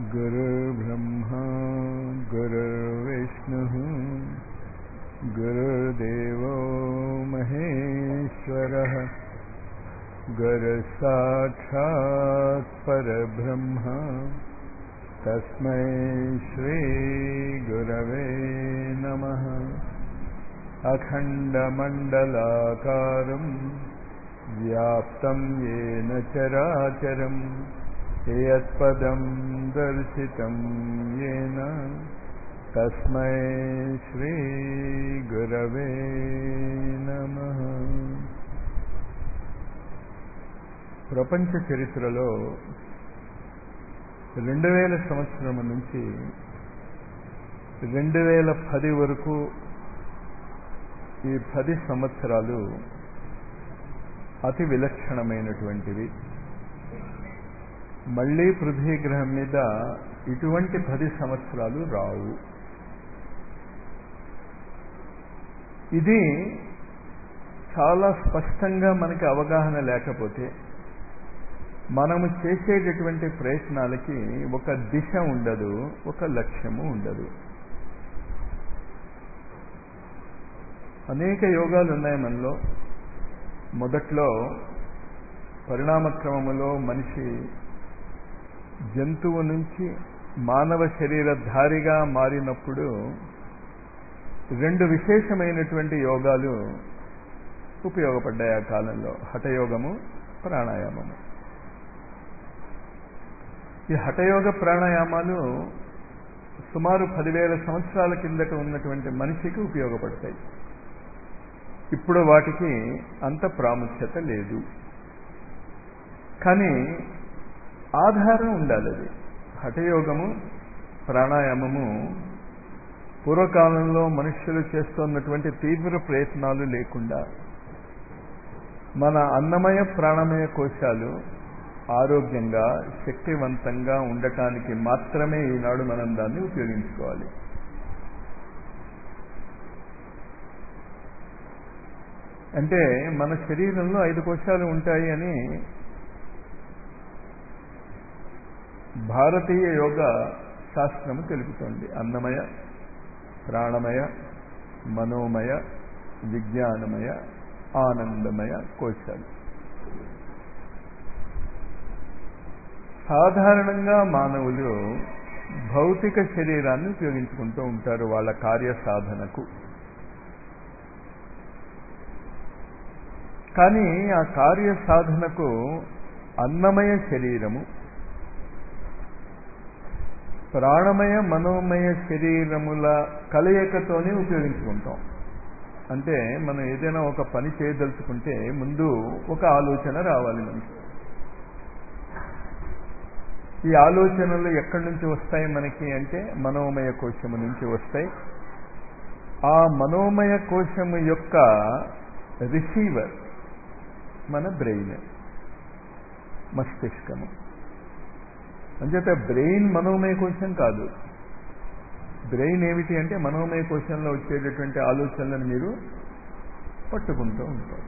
गुरुर्ब्रह्मा गुरुर्विष्णुः गुरुर्देवो महेश्वरः गुरुसाक्षात् परब्रह्म तस्मै श्रीगुरवे नमः अखण्डमण्डलाकारम् व्याप्तं येन चराचरम् यत्पदं दर्शितं येन तस्मै श्रीगुरवे नमः ప్రపంచ చరిత్రలో రెండు వేల సంవత్సరం నుంచి రెండు వేల పది వరకు ఈ పది సంవత్సరాలు అతి విలక్షణమైనటువంటివి మళ్ళీ పృథ్వీ గ్రహం మీద ఇటువంటి పది సంవత్సరాలు రావు ఇది చాలా స్పష్టంగా మనకి అవగాహన లేకపోతే మనము చేసేటటువంటి ప్రయత్నాలకి ఒక దిశ ఉండదు ఒక లక్ష్యము ఉండదు అనేక యోగాలు ఉన్నాయి మనలో మొదట్లో పరిణామక్రమములో మనిషి జంతువు నుంచి మానవ శరీరధారిగా మారినప్పుడు రెండు విశేషమైనటువంటి యోగాలు ఉపయోగపడ్డాయి ఆ కాలంలో హఠయోగము ప్రాణాయామము ఈ హఠయోగ ప్రాణాయామాలు సుమారు పదివేల సంవత్సరాల కిందట ఉన్నటువంటి మనిషికి ఉపయోగపడతాయి ఇప్పుడు వాటికి అంత ప్రాముఖ్యత లేదు కానీ ఆధారం ఉండాలి అది హఠయోగము ప్రాణాయామము పూర్వకాలంలో మనుష్యులు చేస్తున్నటువంటి తీవ్ర ప్రయత్నాలు లేకుండా మన అన్నమయ ప్రాణమయ కోశాలు ఆరోగ్యంగా శక్తివంతంగా ఉండటానికి మాత్రమే ఈనాడు మనం దాన్ని ఉపయోగించుకోవాలి అంటే మన శరీరంలో ఐదు కోశాలు ఉంటాయి అని భారతీయ యోగ శాస్త్రము తెలుపుతోంది అన్నమయ ప్రాణమయ మనోమయ విజ్ఞానమయ ఆనందమయ కోశాలు సాధారణంగా మానవులు భౌతిక శరీరాన్ని ఉపయోగించుకుంటూ ఉంటారు వాళ్ళ కార్య సాధనకు కానీ ఆ కార్య సాధనకు అన్నమయ శరీరము ప్రాణమయ మనోమయ శరీరముల కలయికతోనే ఉపయోగించుకుంటాం అంటే మనం ఏదైనా ఒక పని చేయదలుచుకుంటే ముందు ఒక ఆలోచన రావాలి మనకి ఈ ఆలోచనలు ఎక్కడి నుంచి వస్తాయి మనకి అంటే మనోమయ కోశము నుంచి వస్తాయి ఆ మనోమయ కోశము యొక్క రిసీవర్ మన బ్రెయిన్ మస్తిష్కము అంచేత బ్రెయిన్ మనోమయ కోశం కాదు బ్రెయిన్ ఏమిటి అంటే మనోమయ కోశంలో వచ్చేటటువంటి ఆలోచనలను మీరు పట్టుకుంటూ ఉంటారు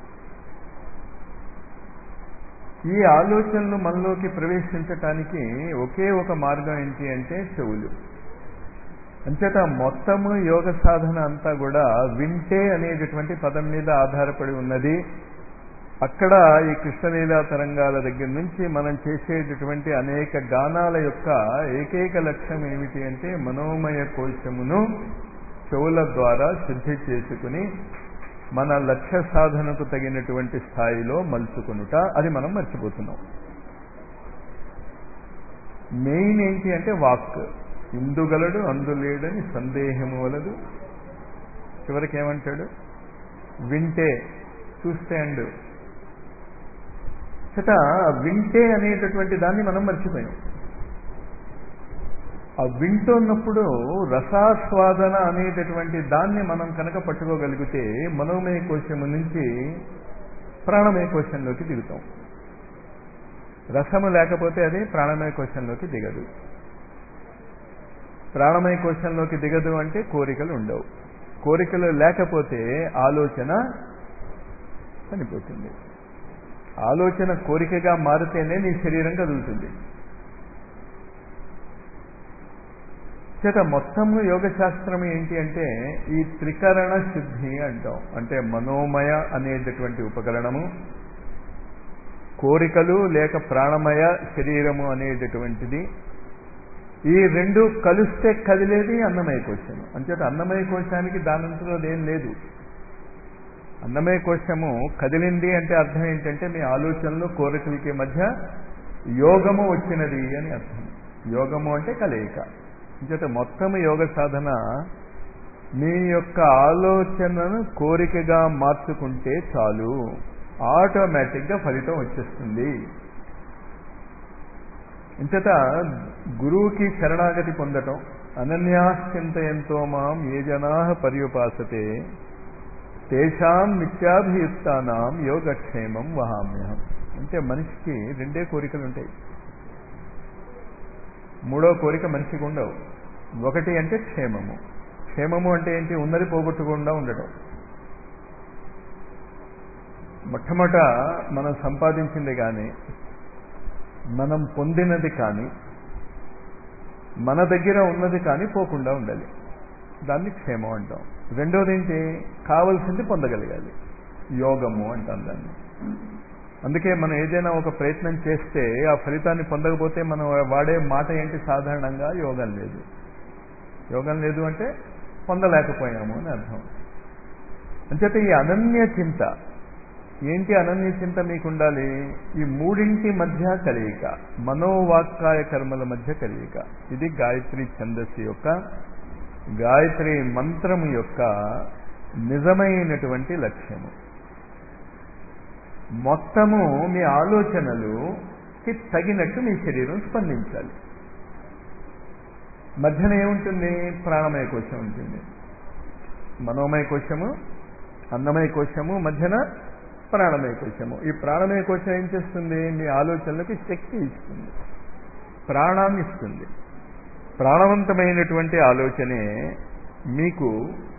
ఈ ఆలోచనలు మనలోకి ప్రవేశించటానికి ఒకే ఒక మార్గం ఏంటి అంటే చెవులు అంచేత మొత్తము యోగ సాధన అంతా కూడా వింటే అనేటటువంటి పదం మీద ఆధారపడి ఉన్నది అక్కడ ఈ కృష్ణలీలా తరంగాల దగ్గర నుంచి మనం చేసేటటువంటి అనేక గానాల యొక్క ఏకైక లక్ష్యం ఏమిటి అంటే మనోమయ కోశమును చెవుల ద్వారా శుద్ధి చేసుకుని మన లక్ష్య సాధనకు తగినటువంటి స్థాయిలో మలుచుకునుట అది మనం మర్చిపోతున్నాం మెయిన్ ఏంటి అంటే వాక్ ఇందుగలడు అందులేడని సందేహము వలదు చివరికి ఏమంటాడు వింటే చూస్తే అండు చేత వింటే అనేటటువంటి దాన్ని మనం మర్చిపోయాం ఆ వింటున్నప్పుడు రసాస్వాదన అనేటటువంటి దాన్ని మనం కనుక పట్టుకోగలిగితే మనోమయ కోశము నుంచి ప్రాణమయ కోశంలోకి దిగుతాం రసము లేకపోతే అది ప్రాణమయ కోశంలోకి దిగదు ప్రాణమయ కోశంలోకి దిగదు అంటే కోరికలు ఉండవు కోరికలు లేకపోతే ఆలోచన చనిపోతుంది ఆలోచన కోరికగా మారితేనే నీ శరీరం కదులుతుంది చేత మొత్తం యోగ శాస్త్రం ఏంటి అంటే ఈ త్రికరణ శుద్ధి అంటాం అంటే మనోమయ అనేటటువంటి ఉపకరణము కోరికలు లేక ప్రాణమయ శరీరము అనేటటువంటిది ఈ రెండు కలిస్తే కదిలేది అన్నమయ కోశము అంచేత అన్నమయ కోశానికి దానంతలో ఏం లేదు అన్నమయ కోశము కదిలింది అంటే అర్థం ఏంటంటే మీ ఆలోచనలు కోరికలకి మధ్య యోగము వచ్చినది అని అర్థం యోగము అంటే కలయిక అంచేత మొత్తము యోగ సాధన మీ యొక్క ఆలోచనను కోరికగా మార్చుకుంటే చాలు ఆటోమేటిక్గా ఫలితం వచ్చేస్తుంది ఇంతట గురువుకి శరణాగతి పొందటం అనన్యాశ్చింతయంతో మాం ఏ జనా పర్యుపాసతే తేషాం నిత్యాభియుక్తానాం యోగక్షేమం వహామ్యహం అంటే మనిషికి రెండే కోరికలు ఉంటాయి మూడో కోరిక మనిషికి ఉండవు ఒకటి అంటే క్షేమము క్షేమము అంటే ఏంటి ఉన్నది పోగొట్టకుండా ఉండటం మొట్టమొదట మనం సంపాదించింది కానీ మనం పొందినది కానీ మన దగ్గర ఉన్నది కానీ పోకుండా ఉండాలి దాన్ని క్షేమం అంటాం రెండోది ఏంటి కావలసింది పొందగలగాలి యోగము అంటాం దాన్ని అందుకే మనం ఏదైనా ఒక ప్రయత్నం చేస్తే ఆ ఫలితాన్ని పొందకపోతే మనం వాడే మాట ఏంటి సాధారణంగా యోగం లేదు యోగం లేదు అంటే పొందలేకపోయాము అని అర్థం అంచేత ఈ అనన్య చింత ఏంటి అనన్య చింత మీకు ఉండాలి ఈ మూడింటి మధ్య కలయిక మనోవాక్కాయ కర్మల మధ్య కలయిక ఇది గాయత్రి ఛందస్సు యొక్క గాయత్రి మంత్రము యొక్క నిజమైనటువంటి లక్ష్యము మొత్తము మీ ఆలోచనలుకి తగినట్టు మీ శరీరం స్పందించాలి మధ్యన ఏముంటుంది ప్రాణమయ కోశం ఉంటుంది మనోమయ కోశము అన్నమయ కోశము మధ్యన ప్రాణమయ కోశము ఈ ప్రాణమయ కోశం ఏం చేస్తుంది మీ ఆలోచనలకు శక్తి ఇస్తుంది ప్రాణాన్ని ఇస్తుంది ప్రాణవంతమైనటువంటి ఆలోచనే మీకు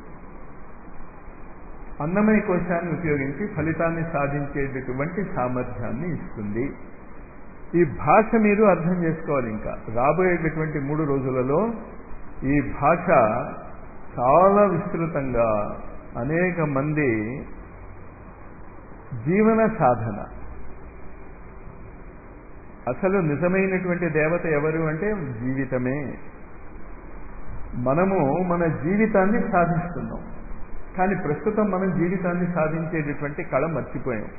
అన్నమయ కోశాన్ని ఉపయోగించి ఫలితాన్ని సాధించేటటువంటి సామర్థ్యాన్ని ఇస్తుంది ఈ భాష మీరు అర్థం చేసుకోవాలి ఇంకా రాబోయేటటువంటి మూడు రోజులలో ఈ భాష చాలా విస్తృతంగా అనేక మంది జీవన సాధన అసలు నిజమైనటువంటి దేవత ఎవరు అంటే జీవితమే మనము మన జీవితాన్ని సాధిస్తున్నాం కానీ ప్రస్తుతం మనం జీవితాన్ని సాధించేటటువంటి కళ మర్చిపోయాం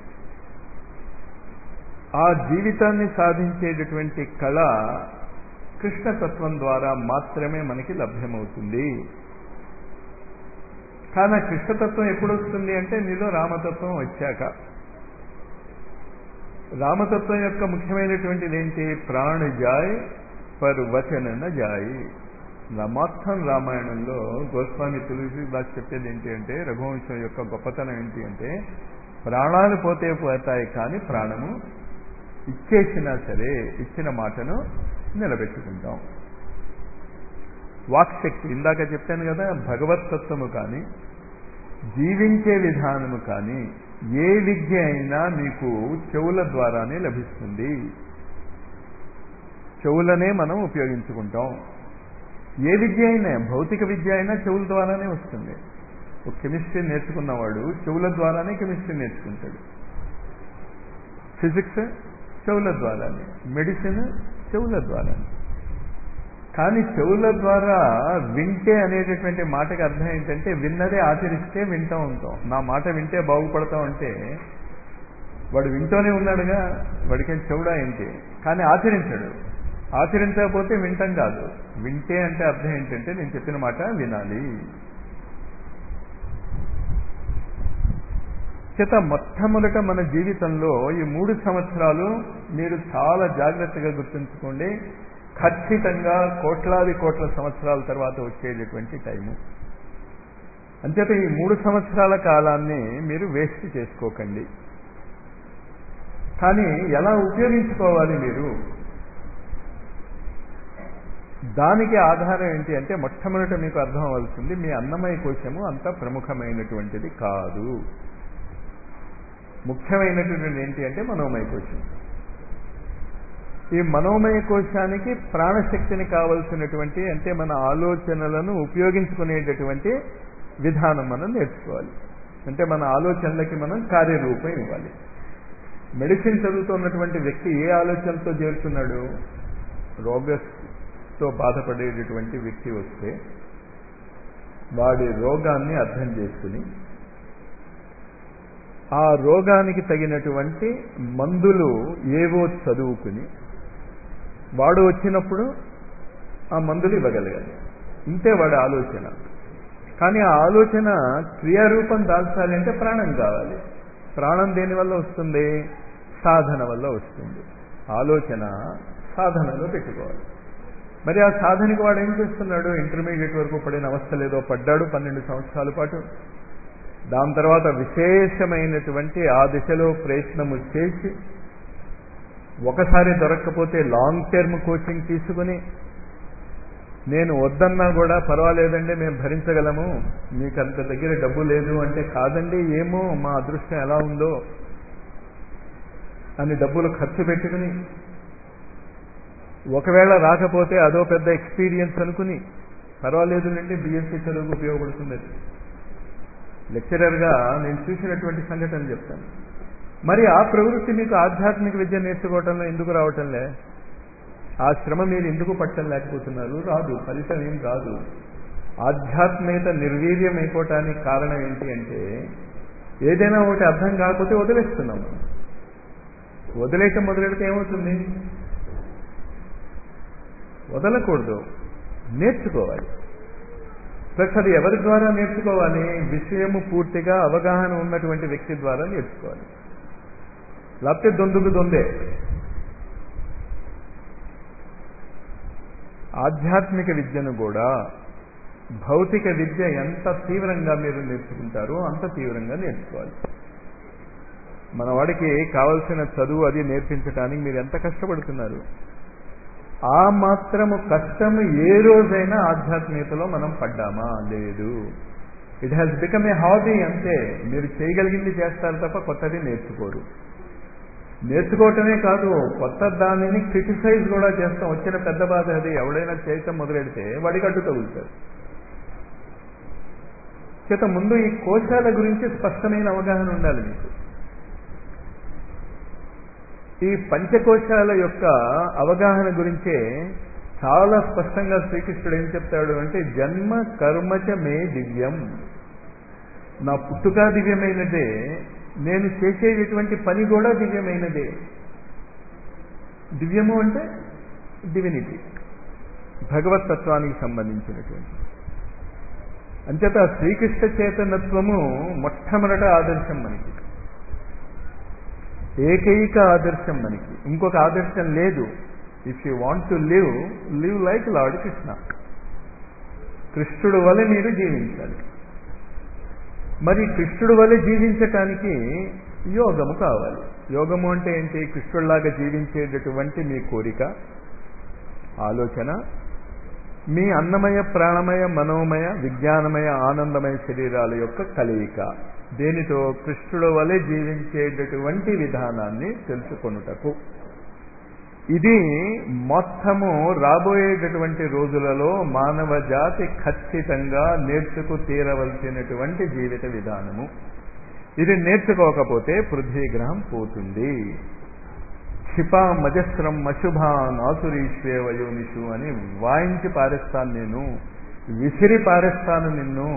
ఆ జీవితాన్ని సాధించేటటువంటి కళ కృష్ణతత్వం ద్వారా మాత్రమే మనకి లభ్యమవుతుంది కానీ ఆ కృష్ణతత్వం ఎప్పుడు వస్తుంది అంటే నీలో రామతత్వం వచ్చాక రామతత్వం యొక్క ముఖ్యమైనటువంటిది ఏంటి ప్రాణ జాయ్ పర్ వచనన జాయ్ మొత్తం రామాయణంలో గోస్వామి తులసిదాస్ చెప్పేది ఏంటి అంటే రఘువంశం యొక్క గొప్పతనం ఏంటి అంటే ప్రాణాలు పోతే పోతాయి కానీ ప్రాణము ఇచ్చేసినా సరే ఇచ్చిన మాటను నిలబెట్టుకుంటాం వాక్శక్తి ఇందాక చెప్పాను కదా భగవతత్వము కానీ జీవించే విధానము కానీ ఏ విద్య అయినా మీకు చెవుల ద్వారానే లభిస్తుంది చెవులనే మనం ఉపయోగించుకుంటాం ఏ విద్య అయినా భౌతిక విద్య అయినా చెవుల ద్వారానే వస్తుంది ఒక కెమిస్ట్రీ నేర్చుకున్నవాడు చెవుల ద్వారానే కెమిస్ట్రీ నేర్చుకుంటాడు ఫిజిక్స్ చెవుల ద్వారానే మెడిసిన్ చెవుల ద్వారానే కానీ చెవుల ద్వారా వింటే అనేటటువంటి మాటకి అర్థం ఏంటంటే విన్నదే ఆచరిస్తే వింటూ ఉంటాం నా మాట వింటే బాగుపడతాం అంటే వాడు వింటూనే ఉన్నాడుగా వాడికేం చెవుడా ఏంటి కానీ ఆచరించాడు ఆచరించకపోతే వింటం కాదు వింటే అంటే అర్థం ఏంటంటే నేను చెప్పిన మాట వినాలి చేత మొట్టమొదట మన జీవితంలో ఈ మూడు సంవత్సరాలు మీరు చాలా జాగ్రత్తగా గుర్తుంచుకోండి ఖచ్చితంగా కోట్లాది కోట్ల సంవత్సరాల తర్వాత వచ్చేటటువంటి టైము అంచేత ఈ మూడు సంవత్సరాల కాలాన్ని మీరు వేస్ట్ చేసుకోకండి కానీ ఎలా ఉపయోగించుకోవాలి మీరు దానికి ఆధారం ఏంటి అంటే మొట్టమొదట మీకు అర్థం అవ్వాల్సింది మీ అన్నమయ కోశము అంత ప్రముఖమైనటువంటిది కాదు ముఖ్యమైనటువంటిది ఏంటి అంటే మనోమయ కోశం ఈ మనోమయ కోశానికి ప్రాణశక్తిని కావలసినటువంటి అంటే మన ఆలోచనలను ఉపయోగించుకునేటటువంటి విధానం మనం నేర్చుకోవాలి అంటే మన ఆలోచనలకి మనం కార్యరూపం ఇవ్వాలి మెడిసిన్ చదువుతున్నటువంటి వ్యక్తి ఏ ఆలోచనతో చేరుతున్నాడు రోగతో బాధపడేటటువంటి వ్యక్తి వస్తే వాడి రోగాన్ని అర్థం చేసుకుని ఆ రోగానికి తగినటువంటి మందులు ఏవో చదువుకుని వాడు వచ్చినప్పుడు ఆ మందులు ఇవ్వగలగాలి ఇంతే వాడి ఆలోచన కానీ ఆ ఆలోచన క్రియారూపం దాల్చాలి అంటే ప్రాణం కావాలి ప్రాణం దేని వల్ల వస్తుంది సాధన వల్ల వస్తుంది ఆలోచన సాధనలో పెట్టుకోవాలి మరి ఆ సాధనకి వాడు ఏం చేస్తున్నాడు ఇంటర్మీడియట్ వరకు పడిన అవస్థ లేదో పడ్డాడు పన్నెండు సంవత్సరాల పాటు దాని తర్వాత విశేషమైనటువంటి ఆ దిశలో ప్రయత్నము చేసి ఒకసారి దొరక్కపోతే లాంగ్ టర్మ్ కోచింగ్ తీసుకుని నేను వద్దన్నా కూడా పర్వాలేదండి మేము భరించగలము మీకు అంత దగ్గర డబ్బు లేదు అంటే కాదండి ఏమో మా అదృష్టం ఎలా ఉందో అని డబ్బులు ఖర్చు పెట్టుకుని ఒకవేళ రాకపోతే అదో పెద్ద ఎక్స్పీరియన్స్ అనుకుని పర్వాలేదు అండి బిఎస్సీ చదువుకు ఉపయోగపడుతుంది అది లెక్చరర్గా నేను చూసినటువంటి సంఘటన చెప్తాను మరి ఆ ప్రవృత్తి మీకు ఆధ్యాత్మిక విద్య నేర్చుకోవటంలో ఎందుకు రావటంలే ఆ శ్రమ మీరు ఎందుకు పట్టం లేకపోతున్నారు రాదు ఫలితం ఏం రాదు ఆధ్యాత్మికత నిర్వీర్యం అయిపోవటానికి కారణం ఏంటి అంటే ఏదైనా ఒకటి అర్థం కాకపోతే వదిలేస్తున్నాం వదిలేయటం మొదలెడితే ఏమవుతుంది వదలకూడదు నేర్చుకోవాలి ప్లస్ అది ఎవరి ద్వారా నేర్చుకోవాలి విషయము పూర్తిగా అవగాహన ఉన్నటువంటి వ్యక్తి ద్వారా నేర్చుకోవాలి లేకపోతే దొందుకు దొందే ఆధ్యాత్మిక విద్యను కూడా భౌతిక విద్య ఎంత తీవ్రంగా మీరు నేర్చుకుంటారో అంత తీవ్రంగా నేర్చుకోవాలి మన వాడికి కావలసిన చదువు అది నేర్పించడానికి మీరు ఎంత కష్టపడుతున్నారు ఆ మాత్రము కష్టము ఏ రోజైనా ఆధ్యాత్మికతలో మనం పడ్డామా లేదు it has become a hobby అంతే మీరు చేయగలిగింది చేస్తారు తప్ప కొత్తది నేర్చుకోరు నేర్చుకోవటమే కాదు కొత్త దానిని క్రిటిసైజ్ కూడా చేస్తాం వచ్చిన పెద్ద బాధ అది ఎవడైనా చేయటం మొదలెడితే వాడికి అడ్డు తగులుతారు చేత ముందు ఈ కోశాల గురించి స్పష్టమైన అవగాహన ఉండాలి మీకు ఈ పంచకోశాల యొక్క అవగాహన గురించే చాలా స్పష్టంగా శ్రీకృష్ణుడు ఏం చెప్తాడు అంటే జన్మ కర్మచ మే దివ్యం నా పుట్టుక దివ్యమైనదే నేను చేసేటటువంటి పని కూడా దివ్యమైనదే దివ్యము అంటే డివినిటీ భగవతత్వానికి సంబంధించినటువంటి అంచేత శ్రీకృష్ణ చేతనత్వము మొట్టమొదట ఆదర్శం మనకి ఏకైక ఆదర్శం మనకి ఇంకొక ఆదర్శం లేదు if you want to live live like lord Krishna కృష్ణుడు వలె మీరు జీవించాలి మరి కృష్ణుడు వలె జీవించటానికి యోగము కావాలి యోగము అంటే ఏంటి కృష్ణుడిలాగా జీవించేటటువంటి మీ కోరిక ఆలోచన మీ అన్నమయ ప్రాణమయ మనోమయ విజ్ఞానమయ ఆనందమయ శరీరాల యొక్క కలయిక దేనితో కృష్ణుడు వలె జీవించేటటువంటి విధానాన్ని తెలుసుకొనుటకు ఇది మొత్తము రాబోయేటటువంటి రోజులలో మానవ జాతి ఖచ్చితంగా నేర్చుకు తీరవలసినటువంటి జీవిత విధానము ఇది నేర్చుకోకపోతే పృథ్వీగ్రహం పోతుంది క్షిపా మజస్రం అశుభాన్ ఆసురీశ్వేవయోనిషు అని వాయించి పారేస్తాను నేను విసిరి పారేస్తాను నిన్ను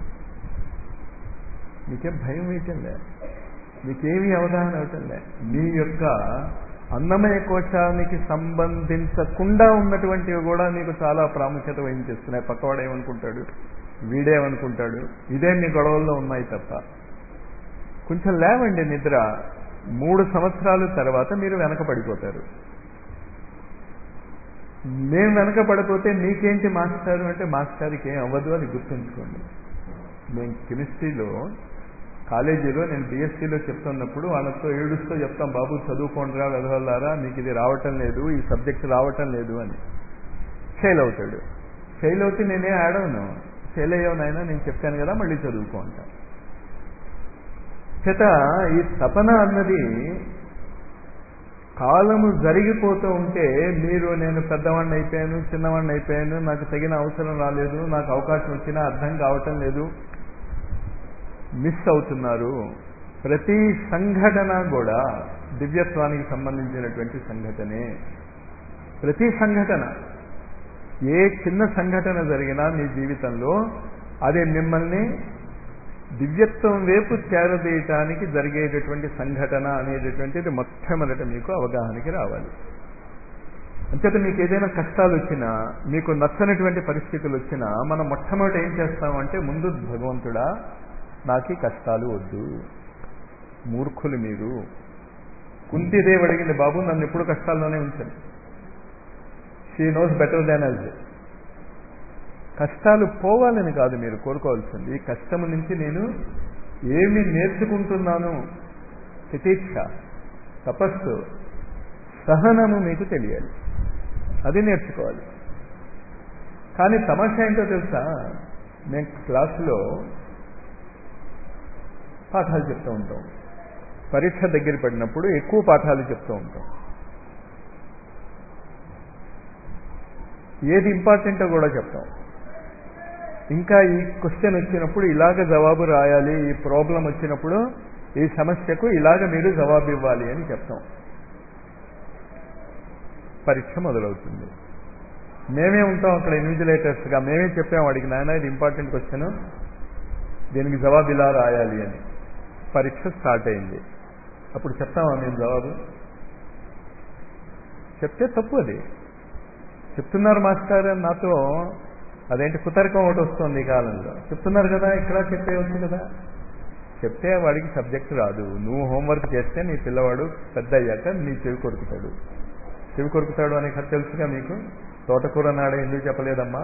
మీకేం భయం వేయటంలే మీకేమీ అవగాహన అవటంలే మీ యొక్క అన్నమయ కోశానికి సంబంధించకుండా ఉన్నటువంటివి కూడా మీకు చాలా ప్రాముఖ్యత వహించేస్తున్నాయి పక్కవాడు ఏమనుకుంటాడు వీడేమనుకుంటాడు ఇదే మీ గొడవల్లో ఉన్నాయి తప్ప కొంచెం లేవండి నిద్ర మూడు సంవత్సరాల తర్వాత మీరు వెనకబడిపోతారు మేము వెనకబడిపోతే మీకేంటి మాస్టారు అంటే మాస్టర్కి ఏం అవ్వదు అని గుర్తుంచుకోండి నేను కెమిస్ట్రీలో కాలేజీలో నేను బీఎస్సీలో చెప్తున్నప్పుడు వాళ్ళతో ఏడుస్తూ చెప్తాం బాబు చదువుకోండిరా వెదవల్లారా మీకు ఇది రావటం లేదు ఈ సబ్జెక్ట్ రావటం లేదు అని ఫెయిల్ అవుతాడు ఫెయిల్ అవుతే నేనే ఆడవను ఫెయిల్ అయ్యావు నాయన నేను చెప్పాను కదా మళ్ళీ చదువుకుంటా చేత ఈ తపన అన్నది కాలము జరిగిపోతూ ఉంటే మీరు నేను పెద్దవాడిని అయిపోయాను చిన్నవాడిని అయిపోయాను నాకు తగిన అవసరం రాలేదు నాకు అవకాశం వచ్చినా అర్థం కావటం లేదు మిస్ అవుతున్నారు ప్రతి సంఘటన కూడా దివ్యత్వానికి సంబంధించినటువంటి సంఘటనే ప్రతి సంఘటన ఏ చిన్న సంఘటన జరిగినా మీ జీవితంలో అది మిమ్మల్ని దివ్యత్వం వైపు చేరదీయటానికి జరిగేటటువంటి సంఘటన అనేటటువంటిది మొట్టమొదట మీకు అవగాహనకి రావాలి అంచేత మీకు ఏదైనా కష్టాలు వచ్చినా మీకు నచ్చనటువంటి పరిస్థితులు వచ్చినా మనం మొట్టమొదట ఏం చేస్తామంటే ముందు భగవంతుడా నాకు ఈ కష్టాలు వద్దు మూర్ఖులు మీరు కుంతిదేవి అడిగింది బాబు నన్ను ఎప్పుడు కష్టాల్లోనే ఉంచండి she knows better than us కష్టాలు పోవాలని కాదు మీరు కోరుకోవాల్సింది ఈ కష్టం నుంచి నేను ఏమి నేర్చుకుంటున్నాను ప్రతీక్ష తపస్సు సహనము మీకు తెలియాలి అది నేర్చుకోవాలి కానీ తమాషా ఏంటో తెలుసా మేము క్లాసులో పాఠాలు చెప్తూ ఉంటాం పరీక్ష దగ్గర పడినప్పుడు ఎక్కువ పాఠాలు చెప్తూ ఉంటాం ఏది ఇంపార్టెంటో కూడా చెప్తాం ఇంకా ఈ క్వశ్చన్ వచ్చినప్పుడు ఇలాగ జవాబు రాయాలి ఈ ప్రాబ్లం వచ్చినప్పుడు ఈ సమస్యకు ఇలాగ మీరు జవాబు ఇవ్వాలి అని చెప్తాం పరీక్ష మొదలవుతుంది మేమే ఉంటాం అక్కడ ఇన్విజిలేటర్స్గా మేమే చెప్పాం వాడికి నాయన ఇది ఇంపార్టెంట్ క్వశ్చన్ దీనికి జవాబు ఇలా రాయాలి అని పరీక్ష స్టార్ట్ అయింది అప్పుడు చెప్తామా మేము జవాబు చెప్తే తప్పు అది చెప్తున్నారు మాస్టర్ అని నాతో అదేంటి కుతర్కం ఒకటి వస్తుంది ఈ కాలంలో చెప్తున్నారు కదా ఇక్కడ చెప్పేయచ్చు కదా చెప్తే వాడికి సబ్జెక్ట్ రాదు నువ్వు హోంవర్క్ చేస్తే నీ పిల్లవాడు పెద్ద అయ్యాక నీ చెవి కొరుకుతాడు చెవి కొరుకుతాడు అనే కథ తెలుసుగా మీకు తోటకూర నాడే ఎందుకు చెప్పలేదమ్మా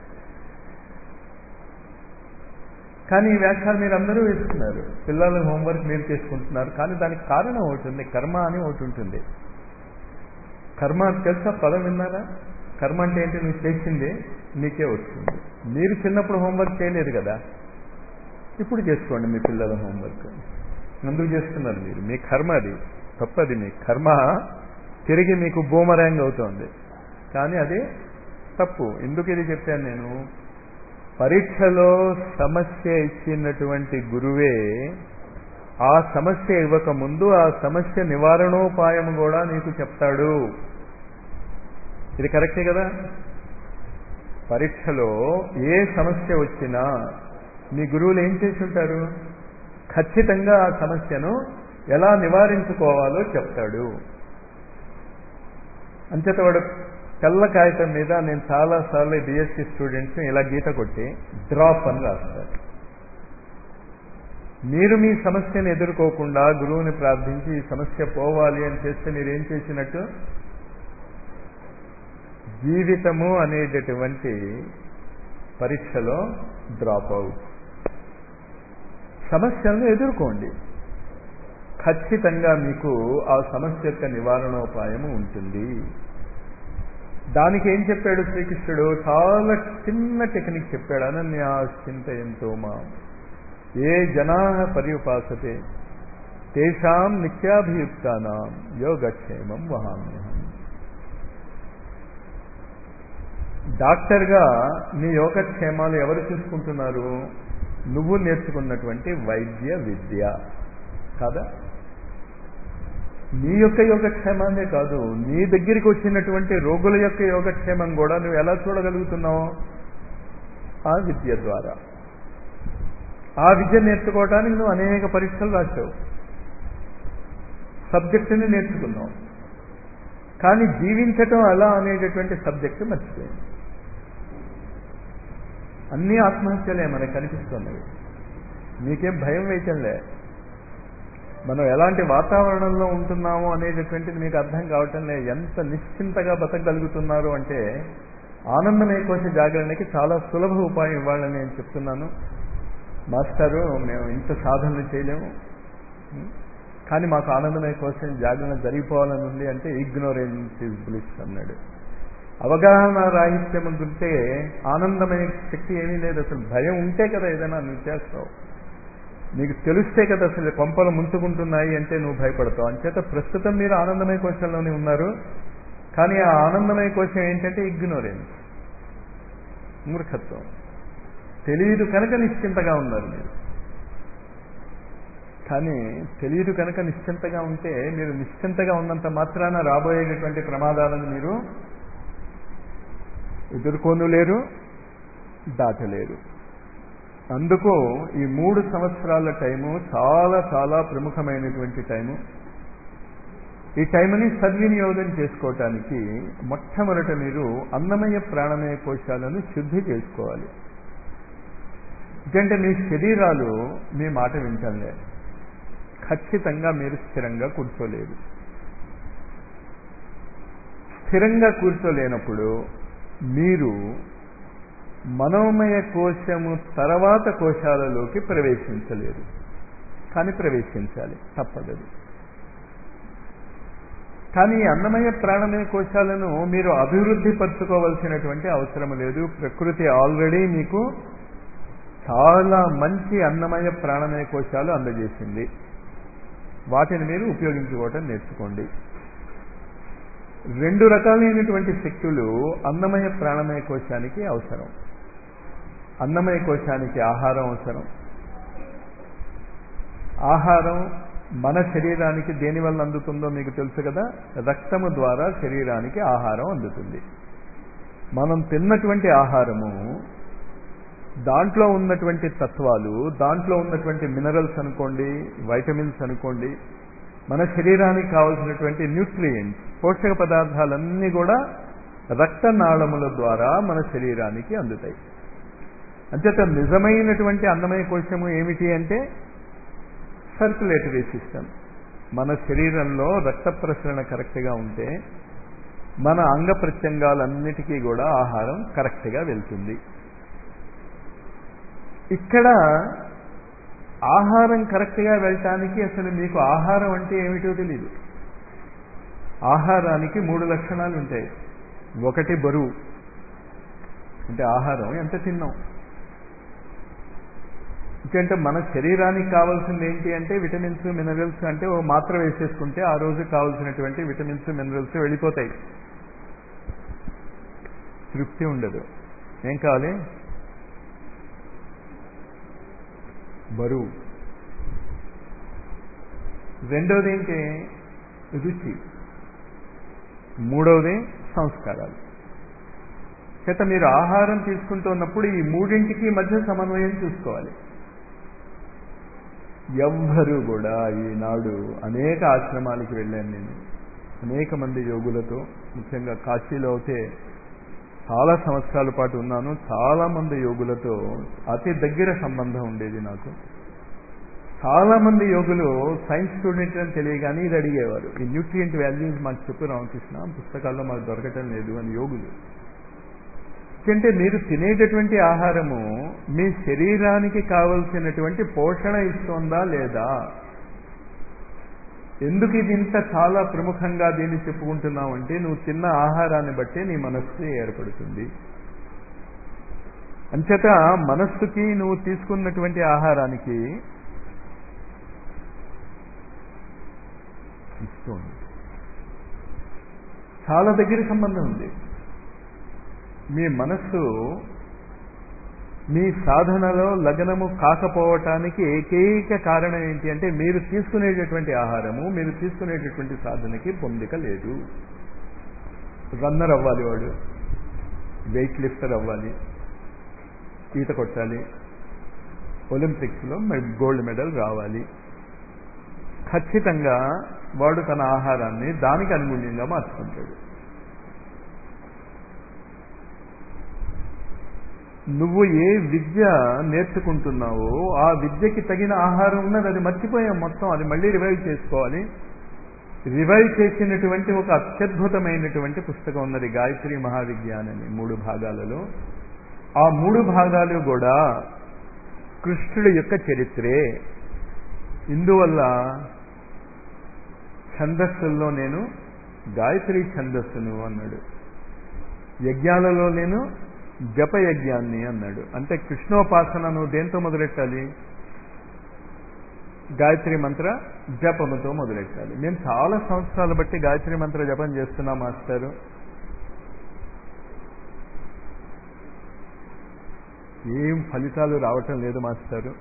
కానీ ఈ వ్యాఖ్యలు మీరు అందరూ వేస్తున్నారు పిల్లలు హోంవర్క్ మీరు చేసుకుంటున్నారు కానీ దానికి కారణం ఒకటి ఉంది కర్మ అని ఒకటి ఉంటుంది కర్మ తెలుసా పదం విన్నారా కర్మ అంటే ఏంటి నువ్వు చేసింది నీకే వస్తుంది మీరు చిన్నప్పుడు హోంవర్క్ చేయలేదు కదా ఇప్పుడు చేసుకోండి మీ పిల్లల హోంవర్క్ ఎందుకు చేస్తున్నారు మీరు మీ కర్మ అది తప్పది మీ కర్మ తిరిగి మీకు బూమరాంగ్ అవుతోంది కానీ అది తప్పు ఎందుకు ఇది చెప్పాను నేను పరీక్షలో సమస్య ఇచ్చినటువంటి గురువే ఆ సమస్య ఇవ్వక ముందు ఆ సమస్య నివారణోపాయం కూడా నీకు చెప్తాడు ఇది కరెక్టే కదా పరీక్షలో ఏ సమస్య వచ్చినా మీ గురువులు ఏం చేసి ఉంటారు ఖచ్చితంగా ఆ సమస్యను ఎలా నివారించుకోవాలో చెప్తాడు అంచేత వాడు తెల్ల కాగితం మీద నేను చాలాసార్లు బిఎస్సి స్టూడెంట్స్ని ఇలా గీత కొట్టి డ్రాప్ అని రాస్తారు మీరు మీ సమస్యను ఎదుర్కోకుండా గురువుని ప్రార్థించి ఈ సమస్య పోవాలి అని చేస్తే మీరేం చేసినట్టు జీవితము అనేటటువంటి పరీక్షలో డ్రాప్ అవుట్ సమస్యలను ఎదుర్కోండి ఖచ్చితంగా మీకు ఆ సమస్య యొక్క నివారణోపాయము ఉంటుంది దానికి ఏం చెప్పాడు శ్రీకృష్ణుడు చాలా చిన్న టెక్నిక్ చెప్పాడు అనన్యాశ్చింతయంతో మా ఏ జనా పర్యుపాసతే తేషాం నిత్యాభియుక్తానాం యోగక్షేమం వహామ్యహం డాక్టర్గా నీ యోగక్షేమాలు ఎవరు చూసుకుంటున్నారు నువ్వు నేర్చుకున్నటువంటి వైద్య విద్య కాదా నీ యొక్క యోగక్షేమాన్నే కాదు నీ దగ్గరికి వచ్చినటువంటి రోగుల యొక్క యోగక్షేమం కూడా నువ్వు ఎలా చూడగలుగుతున్నావు ఆ విద్య ద్వారా ఆ విద్య నేర్చుకోవడానికి నువ్వు అనేక పరీక్షలు రాశావు సబ్జెక్టుని నేర్చుకున్నావు కానీ జీవించటం ఎలా అనేటటువంటి సబ్జెక్టు మర్చిపోయింది అన్ని ఆత్మహత్యలే మనకు కనిపిస్తున్నవి మీకేం భయం వేయటంలే మనం ఎలాంటి వాతావరణంలో ఉంటున్నాము అనేటటువంటిది మీకు అర్థం కావటం లేదు ఎంత నిశ్చింతగా బతకగలుగుతున్నారు అంటే ఆనందమే కోస జాగరణకి చాలా సులభ ఉపాయం ఇవ్వాలని నేను చెప్తున్నాను మాస్టారు మేము ఇంత సాధనలు చేయలేము కానీ మాకు ఆనందమయ కోసం జాగరణ జరిగిపోవాలని ఉంది అంటే ఇగ్నోరెన్స్ ఇస్ బ్లిస్ అన్నాడు అవగాహన రాహిత్యం ఉంటే ఆనందమయ శక్తి ఏమీ లేదు అసలు భయం ఉంటే కదా ఏదైనా నువ్వు చేస్తావు నీకు తెలిస్తే కదా అసలు కొంపలు ముంచుకుంటున్నాయి అంటే నువ్వు భయపడతావు అంచేత ప్రస్తుతం మీరు ఆనందమయ కోశంలోనే ఉన్నారు కానీ ఆ ఆనందమయ కోశం ఏంటంటే ఇగ్నోరెన్స్ మూర్ఖత్వం తెలియదు కనుక నిశ్చింతగా ఉన్నారు మీరు కానీ తెలియదు కనుక నిశ్చింతగా ఉంటే మీరు నిశ్చింతగా ఉన్నంత మాత్రాన రాబోయేటటువంటి ప్రమాదాలను మీరు ఎదుర్కొనలేరు దాటలేరు అందుకు ఈ మూడు సంవత్సరాల టైము చాలా చాలా ప్రముఖమైనటువంటి టైము ఈ టైంని సద్వినియోగం చేసుకోవటానికి మొట్టమొదట మీరు అన్నమయ ప్రాణమయ కోశాలను శుద్ధి చేసుకోవాలి ఎందుకంటే మీ శరీరాలు మీ మాట వింటలే ఖచ్చితంగా మీరు స్థిరంగా కూర్చోలేరు స్థిరంగా కూర్చోలేనప్పుడు మీరు మనోమయ కోశము తర్వాత కోశాలలోకి ప్రవేశించలేరు కానీ ప్రవేశించాలి తప్పదది కానీ అన్నమయ ప్రాణమయ కోశాలను మీరు అభివృద్ధి పరచుకోవాల్సినటువంటి అవసరం లేదు ప్రకృతి ఆల్రెడీ మీకు చాలా మంచి అన్నమయ ప్రాణమయ కోశాలు అందజేసింది వాటిని మీరు ఉపయోగించుకోవటం నేర్చుకోండి రెండు రకాలైనటువంటి శక్తులు అన్నమయ ప్రాణమయ కోశానికి అవసరం అన్నమయ కోశానికి ఆహారం అవసరం ఆహారం మన శరీరానికి దేనివల్ల అందుతుందో మీకు తెలుసు కదా రక్తము ద్వారా శరీరానికి ఆహారం అందుతుంది మనం తిన్నటువంటి ఆహారము దాంట్లో ఉన్నటువంటి తత్వాలు దాంట్లో ఉన్నటువంటి మినరల్స్ అనుకోండి వైటమిన్స్ అనుకోండి మన శరీరానికి కావలసినటువంటి న్యూట్రియంట్స్ పోషక పదార్థాలన్నీ కూడా రక్తనాళముల ద్వారా మన శరీరానికి అందుతాయి అంచేత నిజమైనటువంటి అన్నమయ కోశము ఏమిటి అంటే సర్క్యులేటరీ సిస్టమ్ మన శరీరంలో రక్త ప్రసరణ కరెక్ట్గా ఉంటే మన అంగ ప్రత్యంగాలన్నిటికీ కూడా ఆహారం కరెక్ట్గా వెళ్తుంది ఇక్కడ ఆహారం కరెక్ట్గా వెళ్ళటానికి అసలు మీకు ఆహారం అంటే ఏమిటో తెలియదు ఆహారానికి మూడు లక్షణాలు ఉంటాయి ఒకటి బరువు అంటే ఆహారం ఎంత తిన్నాం ఎందుకంటే మన శరీరానికి కావాల్సింది ఏంటి అంటే విటమిన్స్ మినరల్స్ అంటే ఓ మాత్ర వేసేసుకుంటే ఆ రోజు కావాల్సినటువంటి విటమిన్స్ మినరల్స్ వెళ్ళిపోతాయి తృప్తి ఉండదు ఏం కావాలి బరువు రెండవది ఏంటి రుచి మూడవది సంస్కారాలు చేత మీరు ఆహారం తీసుకుంటున్నప్పుడు ఈ మూడింటికి మధ్య సమన్వయం చూసుకోవాలి ఎవ్వరూ కూడా ఈనాడు అనేక ఆశ్రమాలకు వెళ్ళాను నేను అనేక మంది యోగులతో ముఖ్యంగా కాశీలో అయితే చాలా సంవత్సరాల పాటు ఉన్నాను చాలా మంది యోగులతో అతి దగ్గర సంబంధం ఉండేది నాకు చాలా మంది యోగులు సైన్స్ స్టూడెంట్ అని తెలియగానే ఇది అడిగేవారు ఈ న్యూట్రియంట్ వాల్యూస్ మాకు చెప్పు రామకృష్ణ పుస్తకాల్లో మాకు దొరకటం లేదు అని యోగులు అంటే మీరు తినేటటువంటి ఆహారము మీ శరీరానికి కావలసినటువంటి పోషణ ఇస్తుందా లేదా ఎందుకు ఇది ఇంత చాలా ప్రముఖంగా దీన్ని చెప్పుకుంటున్నావు అంటే నువ్వు తిన్న ఆహారాన్ని బట్టి నీ మనస్సు ఏర్పడుతుంది అంచేత మనస్సుకి నువ్వు తీసుకున్నటువంటి ఆహారానికి ఇస్తుంది చాలా దగ్గర సంబంధం ఉంది మీ మనస్సు మీ సాధనలో లగ్నము కాకపోవటానికి ఏకైక కారణం ఏంటి అంటే మీరు తీసుకునేటటువంటి ఆహారము మీరు తీసుకునేటటువంటి సాధనకి పొందిక లేదు రన్నర్ అవ్వాలి వాడు వెయిట్ లిఫ్టర్ అవ్వాలి ఈత కొట్టాలి ఒలింపిక్స్లో గోల్డ్ మెడల్ రావాలి ఖచ్చితంగా వాడు తన ఆహారాన్ని దానికి అనుగుణ్యంగా మార్చుకుంటాడు నువ్వు ఏ విద్య నేర్చుకుంటున్నావో ఆ విద్యకి తగిన ఆహారం ఉన్నది అది మర్చిపోయాం మొత్తం అది మళ్ళీ రివైవ్ చేసుకోవాలి రివైవ్ చేసినటువంటి ఒక అత్యద్భుతమైనటువంటి పుస్తకం ఉన్నది గాయత్రి మహావిజ్ఞానని మూడు భాగాలలో ఆ మూడు భాగాలు కూడా కృష్ణుడి యొక్క చరిత్రే ఇందువల్ల ఛందస్సుల్లో నేను గాయత్రి ఛందస్సును అన్నాడు యజ్ఞాలలో నేను జపయజ్ఞాన్ని అన్నాడు అంటే కృష్ణోపాసన నువ్వు దేంతో మొదలెట్టాలి గాయత్రి మంత్ర జపముతో మొదలెట్టాలి మేము చాలా సంవత్సరాలు బట్టి గాయత్రి మంత్ర జపం చేస్తున్నాం మాస్టారు ఏం ఫలితాలు రావటం లేదు మాస్టారు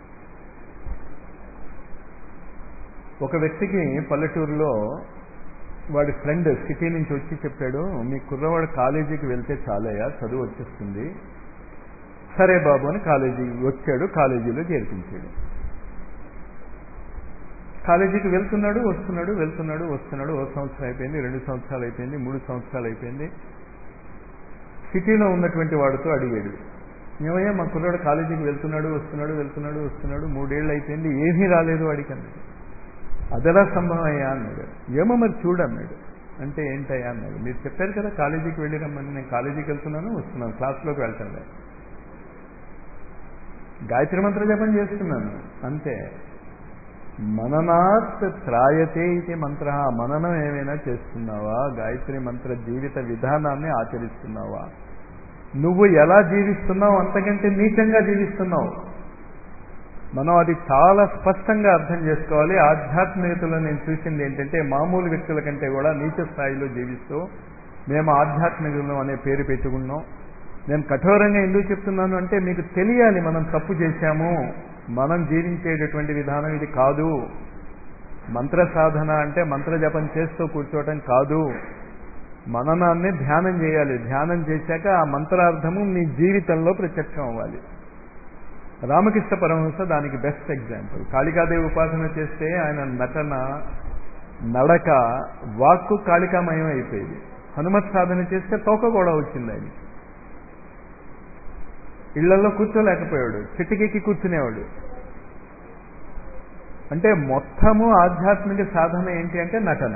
ఒక వ్యక్తికి పల్లెటూరులో వాడి ఫ్రెండ్ సిటీ నుంచి వచ్చి చెప్పాడు మీ కుర్రవాడు కాలేజీకి వెళ్తే చాలయ్యా చదువు వచ్చేస్తుంది సరే బాబు అని కాలేజీ వచ్చాడు కాలేజీలో చేర్పించాడు కాలేజీకి వెళ్తున్నాడు వస్తున్నాడు వెళ్తున్నాడు వస్తున్నాడు ఓ సంవత్సరం అయిపోయింది రెండు సంవత్సరాలు అయిపోయింది మూడు సంవత్సరాలు అయిపోయింది సిటీలో ఉన్నటువంటి వాడితో అడిగాడు ఏమయ్యా మా కుర్రాడు కాలేజీకి వెళ్తున్నాడు వస్తున్నాడు వెళ్తున్నాడు వస్తున్నాడు మూడేళ్ళు అయిపోయింది ఏమీ రాలేదు వాడికి అన్నాడు అదెలా సంభవం అయ్యా అన్నాడు ఏమో మరి చూడన్నాడు అంటే ఏంటయ్యా అన్నాడు మీరు చెప్పారు కదా కాలేజీకి వెళ్ళి రమ్మని నేను కాలేజీకి వెళ్తున్నాను వస్తున్నాను క్లాస్లోకి వెళ్తాను గాయత్రి మంత్ర జపం చేస్తున్నాను అంతే మననాత్ త్రాయతే ఇది మంత్ర మననం ఏమైనా చేస్తున్నావా గాయత్రి మంత్ర జీవిత విధానాన్ని ఆచరిస్తున్నావా నువ్వు ఎలా జీవిస్తున్నావు అంతకంటే నీచంగా జీవిస్తున్నావు మనం అది చాలా స్పష్టంగా అర్థం చేసుకోవాలి ఆధ్యాత్మికతలో నేను చూసింది ఏంటంటే మామూలు వ్యక్తుల కంటే కూడా నీచ స్థాయిలో జీవిస్తూ మేము ఆధ్యాత్మికం అనే పేరు పెట్టుకున్నాం నేను కఠోరంగా ఎందుకు చెప్తున్నాను అంటే మీకు తెలియాలి మనం తప్పు చేశాము మనం జీవించేటటువంటి విధానం ఇది కాదు మంత్ర సాధన అంటే మంత్ర జపం చేస్తూ కూర్చోవటం కాదు మననాన్ని ధ్యానం చేయాలి ధ్యానం చేశాక ఆ మంత్రార్థము మీ జీవితంలో ప్రత్యక్షం అవ్వాలి రామకృష్ణ పరమహంస దానికి బెస్ట్ ఎగ్జాంపుల్ కాళికాదేవి ఉపాసన చేస్తే ఆయన నటన నడక వాక్కు కాళికామయం అయిపోయింది హనుమత్ సాధన చేస్తే తోక కూడా వచ్చింది ఆయన ఇళ్లలో కూర్చోలేకపోయాడు చిటికెక్కి కూర్చునేవాడు అంటే మొత్తము ఆధ్యాత్మిక సాధన ఏంటి అంటే నటన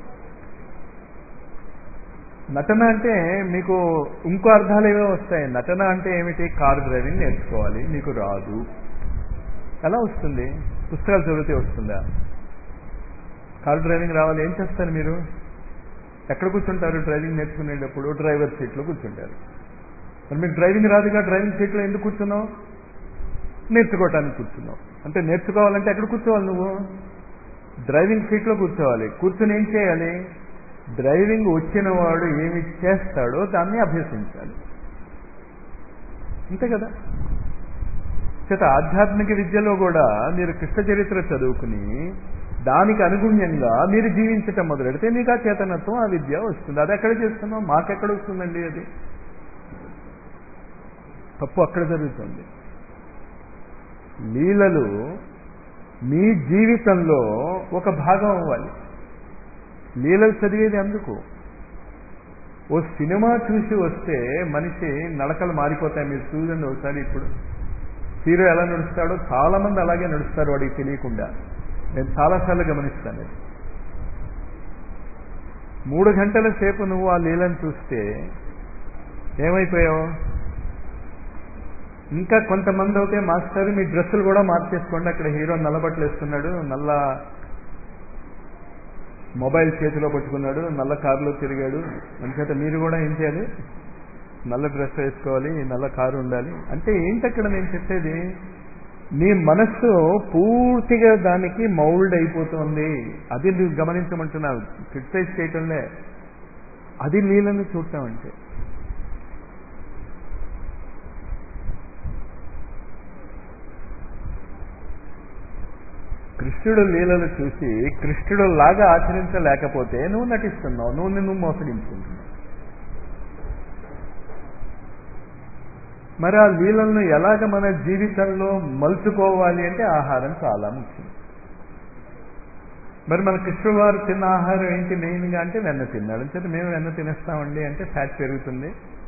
నటన అంటే మీకు ఇంకో అర్థాలు ఏవో వస్తాయి నటన అంటే ఏమిటి కార్ డ్రైవింగ్ నేర్చుకోవాలి మీకు రాదు ఎలా వస్తుంది పుస్తకాలు చదివితే వస్తుందా కార్ డ్రైవింగ్ రావాలి ఏం చేస్తారు మీరు ఎక్కడ కూర్చుంటారు డ్రైవింగ్ నేర్చుకునేటప్పుడు డ్రైవర్ సీట్లో కూర్చుంటారు మరి మీకు డ్రైవింగ్ రాదుగా డ్రైవింగ్ సీట్లో ఎందుకు కూర్చున్నావు నేర్చుకోవటానికి కూర్చున్నావు అంటే నేర్చుకోవాలంటే ఎక్కడ కూర్చోవాలి నువ్వు డ్రైవింగ్ సీట్లో కూర్చోవాలి కూర్చుని ఏం చేయాలి డ్రైవింగ్ వచ్చిన వాడు ఏమి చేస్తాడో దాన్ని అభ్యసించాలి అంతే కదా చేత ఆధ్యాత్మిక విద్యలో కూడా మీరు కృష్ణ చరిత్ర చదువుకుని దానికి అనుగుణ్యంగా మీరు జీవించటం మొదలెడితే మీకు ఆ చేతనత్వం ఆ విద్య వస్తుంది అది ఎక్కడ చేస్తున్నాం మాకెక్కడ వస్తుందండి అది తప్పు అక్కడ జరుగుతుంది లీలలు మీ జీవితంలో ఒక భాగం అవ్వాలి లీలలు చదివేది అందుకు ఓ సినిమా చూసి వస్తే మనిషి నడకలు మారిపోతాయి మీరు చూడండి ఒకసారి ఇప్పుడు హీరో ఎలా నడుస్తాడో చాలా మంది అలాగే నడుస్తారు వాడికి తెలియకుండా నేను చాలాసార్లు గమనిస్తాను మూడు గంటల సేపు నువ్వు ఆ లీలను చూస్తే ఏమైపోయావు ఇంకా కొంతమంది అయితే మాస్టర్ మీ డ్రెస్సులు కూడా మార్చేసుకోండి అక్కడ హీరో నల్లబట్టలు వేస్తున్నాడు నల్ల మొబైల్ చేతిలో పట్టుకున్నాడు నల్ల కారులో తిరిగాడు అంచేత మీరు కూడా ఏం చేయాలి నల్ల డ్రెస్ వేసుకోవాలి నల్ల కారు ఉండాలి అంటే ఏంటి అక్కడ నేను చెప్పేది నీ మనస్సు పూర్తిగా దానికి మౌల్డ్ అయిపోతుంది అది నువ్వు గమనించమంటున్నావు క్రిటిసైజ్ చేయటంలే అది నీళ్ళని చూడటం అంటే కృష్ణుడు లీలలు చూసి కృష్ణుడు లాగా ఆచరించలేకపోతే నువ్వు నటిస్తున్నావు నువ్వు నిన్ను మోసగించుకుంటున్నావు మరి ఆ లీలలను ఎలాగ మన జీవితంలో మలుచుకోవాలి అంటే ఆహారం చాలా ముఖ్యం మరి మన కృష్ణుడు వారు తిన్న ఆహారం ఏంటి మెయిన్గా అంటే వెన్న తిన్నాడు అంటే మేము వెన్న తినేస్తామండి అంటే ఫ్యాట్ పెరుగుతుంది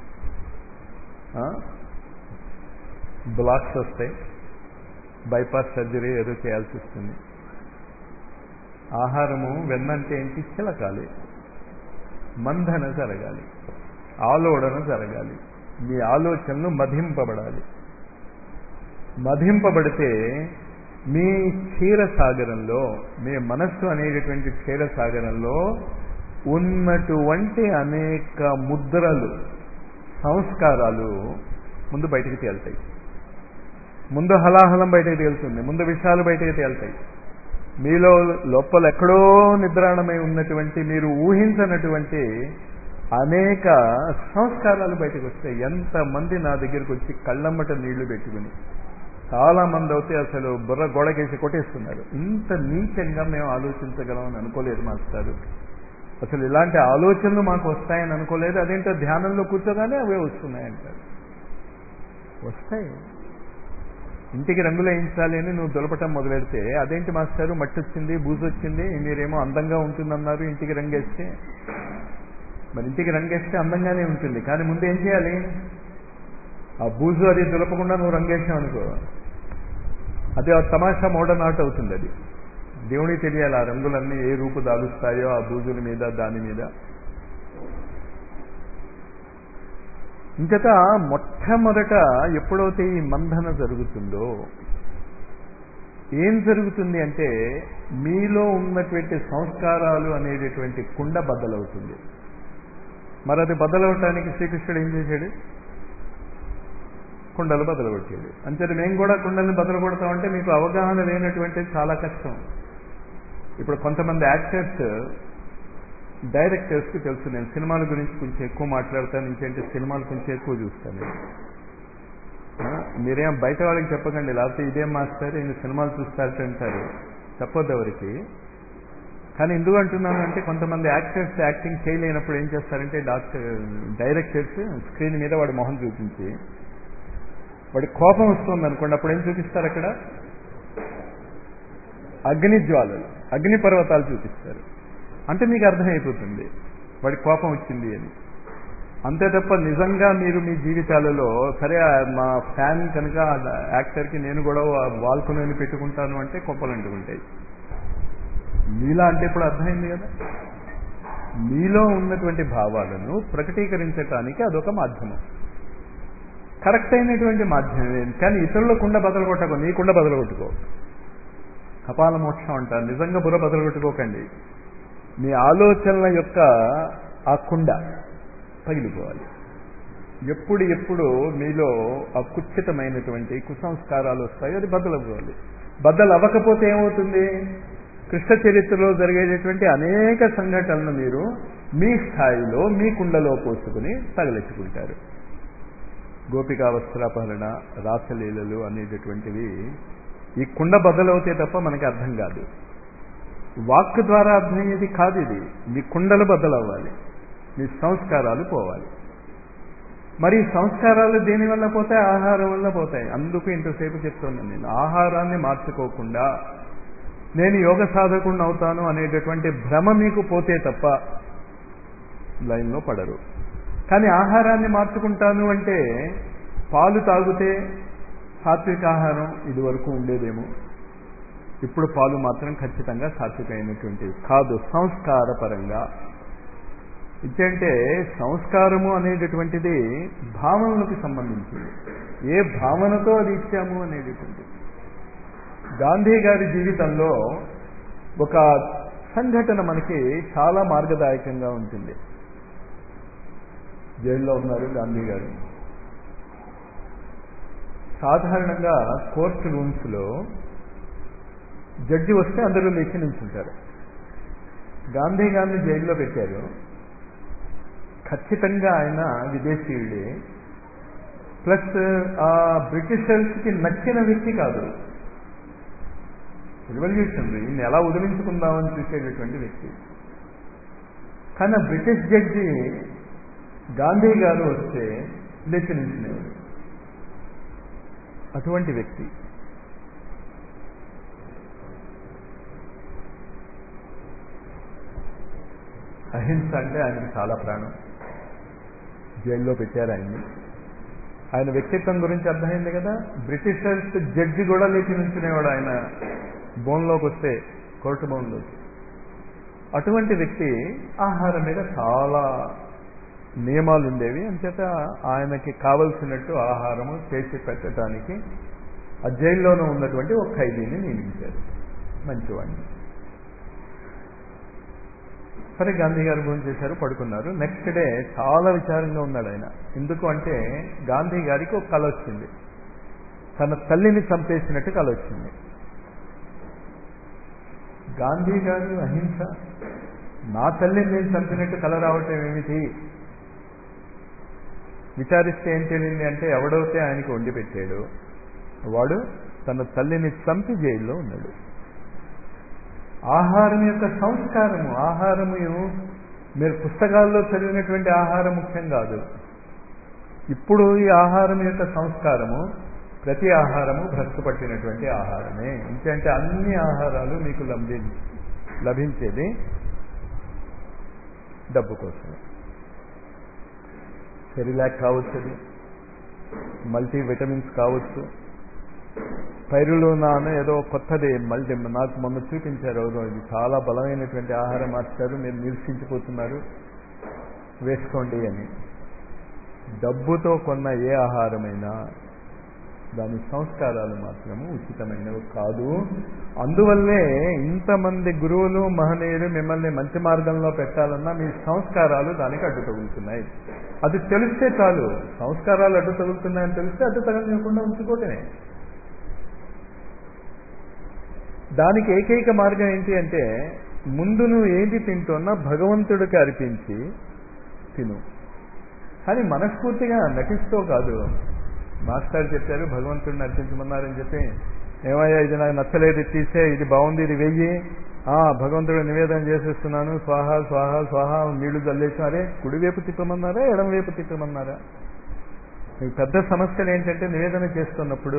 బ్లాక్స్ వస్తాయి బైపాస్ సర్జరీ ఏదో చేయాల్సి వస్తుంది ఆహారము వెన్నంటే ఏంటి చిలకాలి మంధన జరగాలి ఆలోడన జరగాలి మీ ఆలోచనలు మధింపబడాలి మధింపబడితే మీ క్షీరసాగరంలో మీ మనస్సు అనేటటువంటి క్షీరసాగరంలో ఉన్నటువంటి అనేక ముద్రలు సంస్కారాలు ముందు బయటికి తేలుతాయి ముందు హలాహలం బయటకు తేలుతుంది ముందు విషయాలు బయటకు తేలుతాయి మీలో లోపల ఎక్కడో నిద్రాణమై ఉన్నటువంటి మీరు ఊహించనటువంటి అనేక సంస్కారాలు బయటకు వస్తాయి ఎంతమంది నా దగ్గరికి వచ్చి కళ్ళమ్మట నీళ్లు పెట్టుకుని చాలా మంది అయితే అసలు బుర్ర గోడకేసి కొట్టేస్తున్నారు ఇంత నీచంగా మేము ఆలోచించగలం అని అనుకోలేదు మాస్టారు అసలు ఇలాంటి ఆలోచనలు మాకు వస్తాయని అనుకోలేదు అదేంటో ధ్యానంలో కూర్చోగానే అవే వస్తున్నాయంటారు వస్తాయి ఇంటికి రంగులు వేయించాలి అని నువ్వు దులపటం మొదలెడితే అదేంటి మాస్టారు మట్టి వచ్చింది బూజు వచ్చింది మీరేమో అందంగా ఉంటుందన్నారు ఇంటికి రంగేస్తే మరి ఇంటికి రంగేస్తే అందంగానే ఉంటుంది కానీ ముందు ఏం చేయాలి ఆ బూజు అది దులపకుండా నువ్వు రంగేసావు అనుకో అది ఆ తమాషా మోడర్న్ ఆర్ట్ అవుతుంది అది దేవునికి తెలియాలి ఆ రంగులన్నీ ఏ రూపు దాలుస్తాయో ఆ బూజుల మీద దాని మీద ఇంకట మొట్టమొదట ఎప్పుడైతే ఈ మంధన జరుగుతుందో ఏం జరుగుతుంది అంటే మీలో ఉన్నటువంటి సంస్కారాలు అనేటటువంటి కుండ బద్దలవుతుంది మరి అది బద్దలవటానికి శ్రీకృష్ణుడు ఏం చేశాడు కుండలు బదలగొట్టాడు అంతే మేము కూడా కుండల్ని బదలు కొడతామంటే మీకు అవగాహన లేనటువంటిది చాలా కష్టం ఇప్పుడు కొంతమంది యాక్టర్స్ డైరెక్టర్స్కి తెలుసు నేను సినిమాల గురించి కొంచెం ఎక్కువ మాట్లాడతాను ఇంకేంటి సినిమాలు కొంచెం ఎక్కువ చూస్తాను నేను మీరేం బయట వాళ్ళకి చెప్పకండి లేకపోతే ఇదేం మాస్టర్ ఈయన సినిమాలు చూస్తారట అంటారు చెప్పొద్దు ఎవరికి కానీ ఎందుకు అంటున్నాను అంటే కొంతమంది యాక్టర్స్ యాక్టింగ్ చేయలేనప్పుడు ఏం చేస్తారంటే డాక్టర్ డైరెక్టర్స్ స్క్రీన్ మీద వాడి మొహం చూపించి వాడి కోపం వస్తుంది అనుకోండి అప్పుడు ఏం చూపిస్తారు అక్కడ అగ్ని జ్వాలలు అగ్ని పర్వతాలు చూపిస్తారు అంటే మీకు అర్థమైపోతుంది వాడి కోపం వచ్చింది అని అంతే తప్ప నిజంగా మీరు మీ జీవితాలలో సరే మా ఫ్యాన్ కనుక యాక్టర్కి నేను కూడా వాల్కొనని పెట్టుకుంటాను అంటే కొప్పలు అంటుకుంటాయి మీలా అంటే ఇప్పుడు అర్థమైంది కదా మీలో ఉన్నటువంటి భావాలను ప్రకటీకరించటానికి అదొక మాధ్యమం కరెక్ట్ అయినటువంటి మాధ్యమే కానీ ఇతరుల కుండ బదలు కొట్టకో నీ కుండ బదలు కొట్టుకో కపాల మోక్షం అంటారు నిజంగా బుర్ర బదలు కొట్టుకోకండి మీ ఆలోచనల యొక్క ఆ కుండ పగిలిపోవాలి ఎప్పుడు ఎప్పుడు మీలో అకుచితమైనటువంటి కుసంస్కారాలు వస్తాయో అది బద్దలవ్వాలి బద్దలు అవ్వకపోతే ఏమవుతుంది కృష్ణ చరిత్రలో జరిగేటటువంటి అనేక సంఘటనలు మీరు మీ స్థాయిలో మీ కుండలో పోసుకుని తగలెట్టుకుంటారు గోపికా వస్త్రాపహరణ రాసలీలలు అనేటటువంటివి ఈ కుండ బద్దలవుతే తప్ప మనకి అర్థం కాదు వాక్ ద్వారా అర్థమయ్యేది కాదు ఇది మీ కుండలు బద్దలవ్వాలి మీ సంస్కారాలు పోవాలి మరి సంస్కారాలు దేనివల్ల పోతాయి ఆహారం వల్ల పోతాయి అందుకు ఇంతసేపు చెప్తున్నాను నేను ఆహారాన్ని మార్చుకోకుండా నేను యోగ సాధకుండా అవుతాను అనేటటువంటి భ్రమ మీకు పోతే తప్ప లైన్లో పడరు కానీ ఆహారాన్ని మార్చుకుంటాను అంటే పాలు తాగితే సాత్విక ఆహారం ఇది వరకు ఉండేదేమో ఇప్పుడు పాలు మాత్రం ఖచ్చితంగా సాత్వికమైనటువంటివి కాదు సంస్కార పరంగా ఇచ్చంటే సంస్కారము అనేటటువంటిది భావనలకు సంబంధించింది ఏ భావనతో అది ఇచ్చాము అనేటటువంటిది గాంధీ గారి జీవితంలో ఒక సంఘటన మనకి చాలా మార్గదాయకంగా ఉంటుంది జైల్లో ఉన్నారు గాంధీ గారు సాధారణంగా కోర్టు రూమ్స్లో జడ్జి వస్తే అందరూ లేచి నిల్చుంటారు గాంధీ గారిని జైల్లో పెట్టారు ఖచ్చితంగా ఆయన విదేశీయుడే ప్లస్ ఆ బ్రిటిషర్స్కి నచ్చిన వ్యక్తి కాదు రివల్యూషనరీ ఈయన ఎలా వదిలించుకుందామని చూసేటటువంటి వ్యక్తి కానీ బ్రిటిష్ జడ్జి గాంధీ గారు వస్తే లేచి నిలిచినవాడు అటువంటి వ్యక్తి అహింస అంటే ఆయనకి చాలా ప్రాణం జైల్లో పెట్టారు ఆయన్ని ఆయన వ్యక్తిత్వం గురించి అర్థమైంది కదా బ్రిటిషర్స్ జడ్జి కూడా లేచి నుంచునేవాడు ఆయన బోన్లోకి వస్తే కోర్టు బోన్లోకి అటువంటి వ్యక్తి ఆహారం మీద చాలా నియమాలు ఉండేవి అంచేత ఆయనకి కావలసినట్టు ఆహారము చేసి పెట్టడానికి ఆ జైల్లోనూ ఉన్నటువంటి ఒక ఖైదీని నియమించారు మంచివాడిని సరే గాంధీ గారు భోజనం చేశారు పడుకున్నారు నెక్స్ట్ డే చాలా విచారంగా ఉన్నాడు ఆయన ఎందుకు అంటే గాంధీ గారికి ఒక కళ వచ్చింది తన తల్లిని చంపేసినట్టు కళ వచ్చింది గాంధీ గారు అహింస నా తల్లిని నేను చంపినట్టు కల రావటం ఏమిటి విచారిస్తే ఏం తెలియంది అంటే ఎవడైతే ఆయనకి వండి పెట్టాడు వాడు తన తల్లిని చంపి జైల్లో ఉన్నాడు ఆహారం యొక్క సంస్కారము ఆహారము మీరు పుస్తకాల్లో చదివినటువంటి ఆహారం ముఖ్యం కాదు ఇప్పుడు ఈ ఆహారం యొక్క సంస్కారము ప్రతి ఆహారము భ్రష్టు పట్టినటువంటి ఆహారమే ఇంకంటే అన్ని ఆహారాలు మీకు లభి లభించేది డబ్బు కోసం సెరిలాక్ కావచ్చు అది మల్టీ విటమిన్స్ కావచ్చు పైరులోనా అని ఏదో కొత్తది మల్టీ నాకు మొన్న చూపించారు ఎవరో ఇది చాలా బలమైనటువంటి ఆహారం మార్చారు మీరు నిరీక్షించిపోతున్నారు వేసుకోండి అని డబ్బుతో కొన్న ఏ ఆహారమైనా దాని సంస్కారాలు మాత్రము ఉచితమైనవి కాదు అందువల్లే ఇంతమంది గురువులు మహనీయులు మిమ్మల్ని మంచి మార్గంలో పెట్టాలన్నా మీ సంస్కారాలు దానికి అడ్డు తగులుతున్నాయి అది తెలిస్తే చాలు సంస్కారాలు అడ్డు తగులుతున్నాయని తెలిస్తే అడ్డు తగలనివ్వకుండా ఉంచుకోవటమే దానికి ఏకైక మార్గం ఏంటి అంటే ముందు నువ్వు ఏది తింటున్నా భగవంతుడికి అర్పించి తిను కానీ మనస్ఫూర్తిగా నటిస్తూ కాదు మాస్టర్ చెప్పారు భగవంతుడిని అర్పించమన్నారని చెప్పి ఏమయ్యా ఇది నాకు నచ్చలేదు తీసే ఇది బాగుంది ఇది వెయ్యి భగవంతుడు నివేదన చేసేస్తున్నాను స్వాహ స్వాహ స్వాహ నీళ్లు చల్లేసి అరే కుడివైపు తిప్పమన్నారా ఎడమవైపు తిప్పమన్నారా మీకు పెద్ద సమస్యలు ఏంటంటే నివేదన చేస్తున్నప్పుడు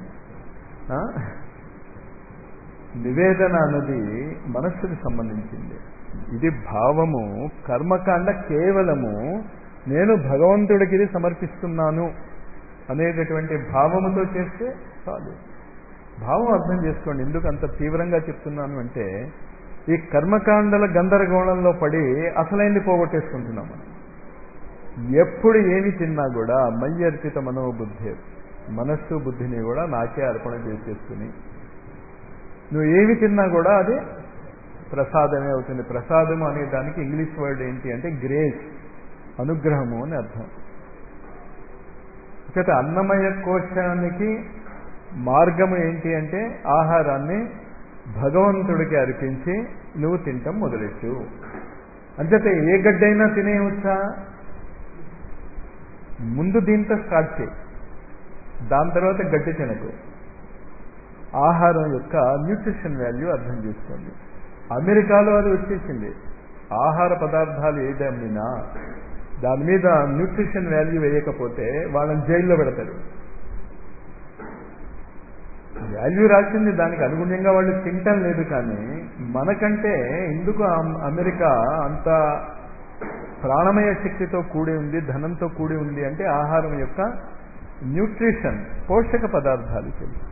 నివేదన అన్నది మనస్సుకు సంబంధించింది ఇది భావము కర్మకాండ కేవలము నేను భగవంతుడికి ఇది సమర్పిస్తున్నాను అనేటటువంటి భావముతో చేస్తే చాలు భావం అర్థం చేసుకోండి ఎందుకు అంత తీవ్రంగా చెప్తున్నాను అంటే ఈ కర్మకాండల గందరగోళంలో పడి అసలైంది పోగొట్టేసుకుంటున్నాం మనం ఎప్పుడు ఏమి తిన్నా కూడా మయ్యర్పిత మనోబుద్ధి మనస్సు బుద్ధిని కూడా నాకే అర్పణ చేసేసుకుని నువ్వు ఏమి తిన్నా కూడా అది ప్రసాదమే అవుతుంది ప్రసాదము అనే దానికి ఇంగ్లీష్ వర్డ్ ఏంటి అంటే గ్రేస్ అనుగ్రహము అని అర్థం ఇక అన్నమయ కోశానికి మార్గము ఏంటి అంటే ఆహారాన్ని భగవంతుడికి అర్పించి నువ్వు తింటాం మొదలెట్టు అంచేత ఏ గడ్డైనా తినేయవచ్చా ముందు దీంతో స్టార్ట్ చేయి దాని తర్వాత గడ్డి తినకు ఆహారం యొక్క న్యూట్రిషన్ వాల్యూ అర్థం చేసుకోండి అమెరికాలో అది వచ్చేసింది ఆహార పదార్థాలు ఏదమ్మినా దాని మీద న్యూట్రిషన్ వాల్యూ వేయకపోతే వాళ్ళని జైల్లో పెడతారు వాల్యూ రాసింది దానికి అనుగుణంగా వాళ్ళు తింటం లేదు కానీ మనకంటే ఎందుకు అమెరికా అంత ప్రాణమయ శక్తితో కూడి ఉంది ధనంతో కూడి ఉంది అంటే ఆహారం యొక్క న్యూట్రిషన్ పోషక పదార్థాలు తెలుసు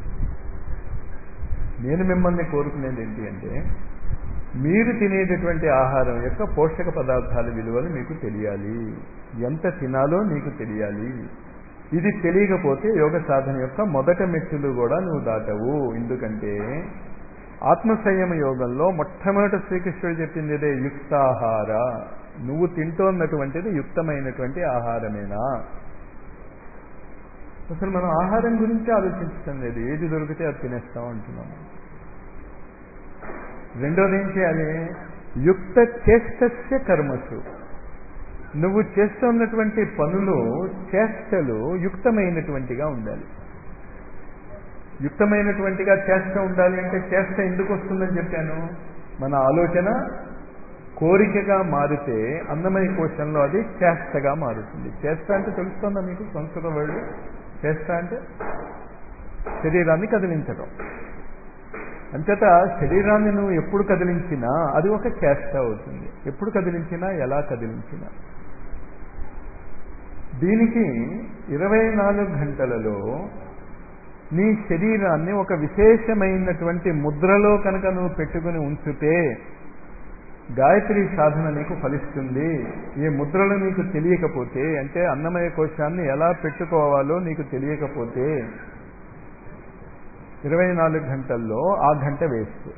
నేను మిమ్మల్ని కోరుకునేది ఏంటి అంటే మీరు తినేటటువంటి ఆహారం యొక్క పోషక పదార్థాల విలువలు మీకు తెలియాలి ఎంత తినాలో నీకు తెలియాలి ఇది తెలియకపోతే యోగ సాధన యొక్క మొదట మెట్టులు కూడా నువ్వు దాటవు ఎందుకంటే ఆత్మసంయమ యోగంలో మొట్టమొదట శ్రీకృష్ణుడు చెప్పింది ఇదే యుక్తాహార నువ్వు తింటోన్నటువంటిది యుక్తమైనటువంటి ఆహారమేనా అసలు మనం ఆహారం గురించి ఆలోచించడం లేదు ఏది దొరికితే అది తినేస్తాం అంటున్నాం రెండోది ఏం చేయాలి యుక్త చేష్టస్య కర్మసు నువ్వు చేస్తున్నటువంటి పనులు చేష్టలు యుక్తమైనటువంటిగా ఉండాలి యుక్తమైనటువంటిగా చేష్ట ఉండాలి అంటే చేష్ట ఎందుకు వస్తుందని చెప్పాను మన ఆలోచన కోరికగా మారితే అన్నమయ కోశంలో అది చేష్టగా మారుతుంది చేష్ట అంటే తెలుస్తుందా మీకు సంస్కృత వర్డ్ చేష్ట అంటే శరీరాన్ని కదిలించడం అంచేత శరీరాన్ని నువ్వు ఎప్పుడు కదిలించినా అది ఒక చేష్ట అవుతుంది ఎప్పుడు కదిలించినా ఎలా కదిలించినా దీనికి ఇరవై నాలుగు గంటలలో నీ శరీరాన్ని ఒక విశేషమైనటువంటి ముద్రలో కనుక నువ్వు పెట్టుకుని ఉంచితే గాయత్రి సాధన నీకు ఫలిస్తుంది ఈ ముద్రలు నీకు తెలియకపోతే అంటే అన్నమయ కోశాన్ని ఎలా పెట్టుకోవాలో నీకు తెలియకపోతే ఇరవై నాలుగు గంటల్లో ఆ గంట వేస్ట్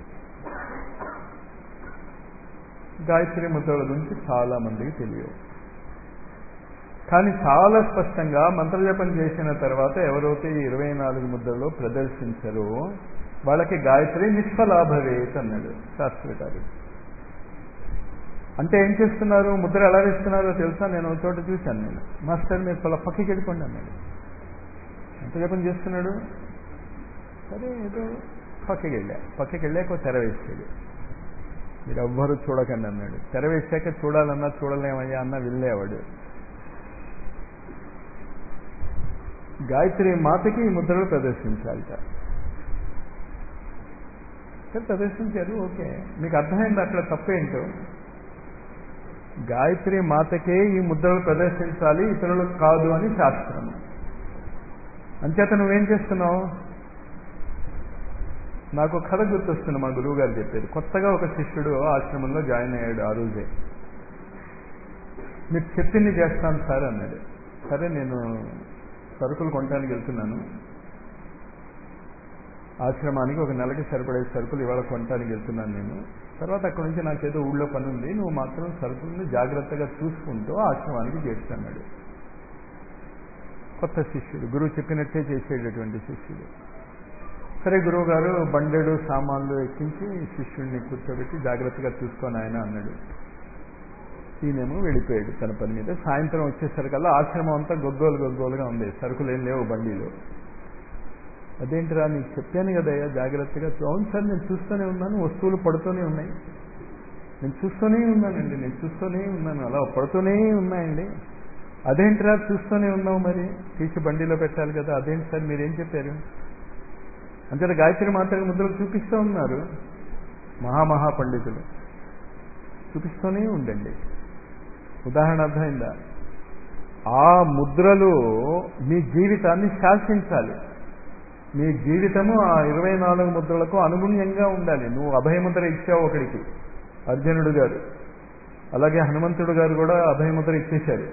గాయత్రి ముద్రల గురించి చాలా మందికి తెలియవు కానీ చాలా స్పష్టంగా మంత్రజపం చేసిన తర్వాత ఎవరైతే ఈ ఇరవై నాలుగు ముద్రలో ప్రదర్శించరో వాళ్ళకి గాయత్రి నిష్ఫలాభవేత్ అన్నాడు శాస్త్రకారుడు అంటే ఏం చేస్తున్నారు ముద్ర ఎలా వేస్తున్నారో తెలుసా నేను ఒక చోట చూశాను నేను మాస్టర్ మీరు పల పక్కకి వెళ్ళిపోండి అన్నాడు ఎంత జపం చేస్తున్నాడు సరే ఏదో పక్కకి వెళ్ళా పక్కకి వెళ్ళాక తెర వేసాడు మీరు ఎవ్వరూ చూడకండి అన్నాడు తెర వేసాక చూడాలన్నా చూడలేమయ్యా అన్న వెళ్ళేవాడు గాయత్రి మాతకి ఈ ముద్రలు ప్రదర్శించాలిట సరే ప్రదర్శించారు ఓకే మీకు అర్థమైంది అక్కడ తప్పేంటో గాయత్రి మాతకే ఈ ముద్రలు ప్రదర్శించాలి ఇతరులకు కాదు అని శాస్త్రం అంచేత నువ్వేం చేస్తున్నావు నాకు కథ గుర్తొస్తుంది మా గురువు గారు చెప్పేది కొత్తగా ఒక శిష్యుడు ఆశ్రమంలో జాయిన్ అయ్యాడు ఆ రోజే మీరు చెప్పింది చేస్తాను సార్ అన్నాడు సరే నేను సరుకులు కొనడానికి వెళ్తున్నాను ఆశ్రమానికి ఒక నెలకి సరిపడే సరుకులు ఇవాళ కొనడానికి వెళ్తున్నాను నేను తర్వాత అక్కడి నుంచి నాకేదో ఊళ్ళో పని ఉంది నువ్వు మాత్రం సరుకులను జాగ్రత్తగా చూసుకుంటూ ఆశ్రమానికి చేస్తున్నాడు కొత్త శిష్యుడు గురువు చెప్పినట్టే చేసేటటువంటి శిష్యుడు సరే గురువు గారు బండెడు సామాన్లు ఎక్కించి శిష్యుడిని కూర్చోబెట్టి జాగ్రత్తగా చూసుకొని ఆయన అన్నాడు ఈయనేమో వెళ్ళిపోయాడు తన పని మీద సాయంత్రం వచ్చేసరికల్లా ఆశ్రమం అంతా గొగ్గోలు గొగ్గోలుగా ఉంది సరుకులు ఏం లేవు బండిలో అదేంటిరా నీకు చెప్పాను కదయ్యా జాగ్రత్తగా అవును సార్ నేను చూస్తూనే ఉన్నాను వస్తువులు పడుతూనే ఉన్నాయి నేను చూస్తూనే ఉన్నానండి నేను చూస్తూనే ఉన్నాను అలా పడుతూనే ఉన్నాయండి అదేంటిరా చూస్తూనే ఉన్నావు మరి తీసి బండిలో పెట్టాలి కదా అదేంటి సార్ మీరేం చెప్పారు అంతే గాయత్రి మాత్రం ముద్రలు చూపిస్తూ ఉన్నారు మహామహా పండితులు చూపిస్తూనే ఉండండి ఉదాహరణ అర్థమైందా ఆ ముద్రలు మీ జీవితాన్ని శాసించాలి మీ జీవితము ఆ ఇరవై నాలుగు ముద్రలకు అనుగుణ్యంగా ఉండాలి నువ్వు అభయముద్ర ఇచ్చావు ఒకడికి అర్జునుడు గారు అలాగే హనుమంతుడు గారు కూడా అభయముద్ర ఇచ్చేశారు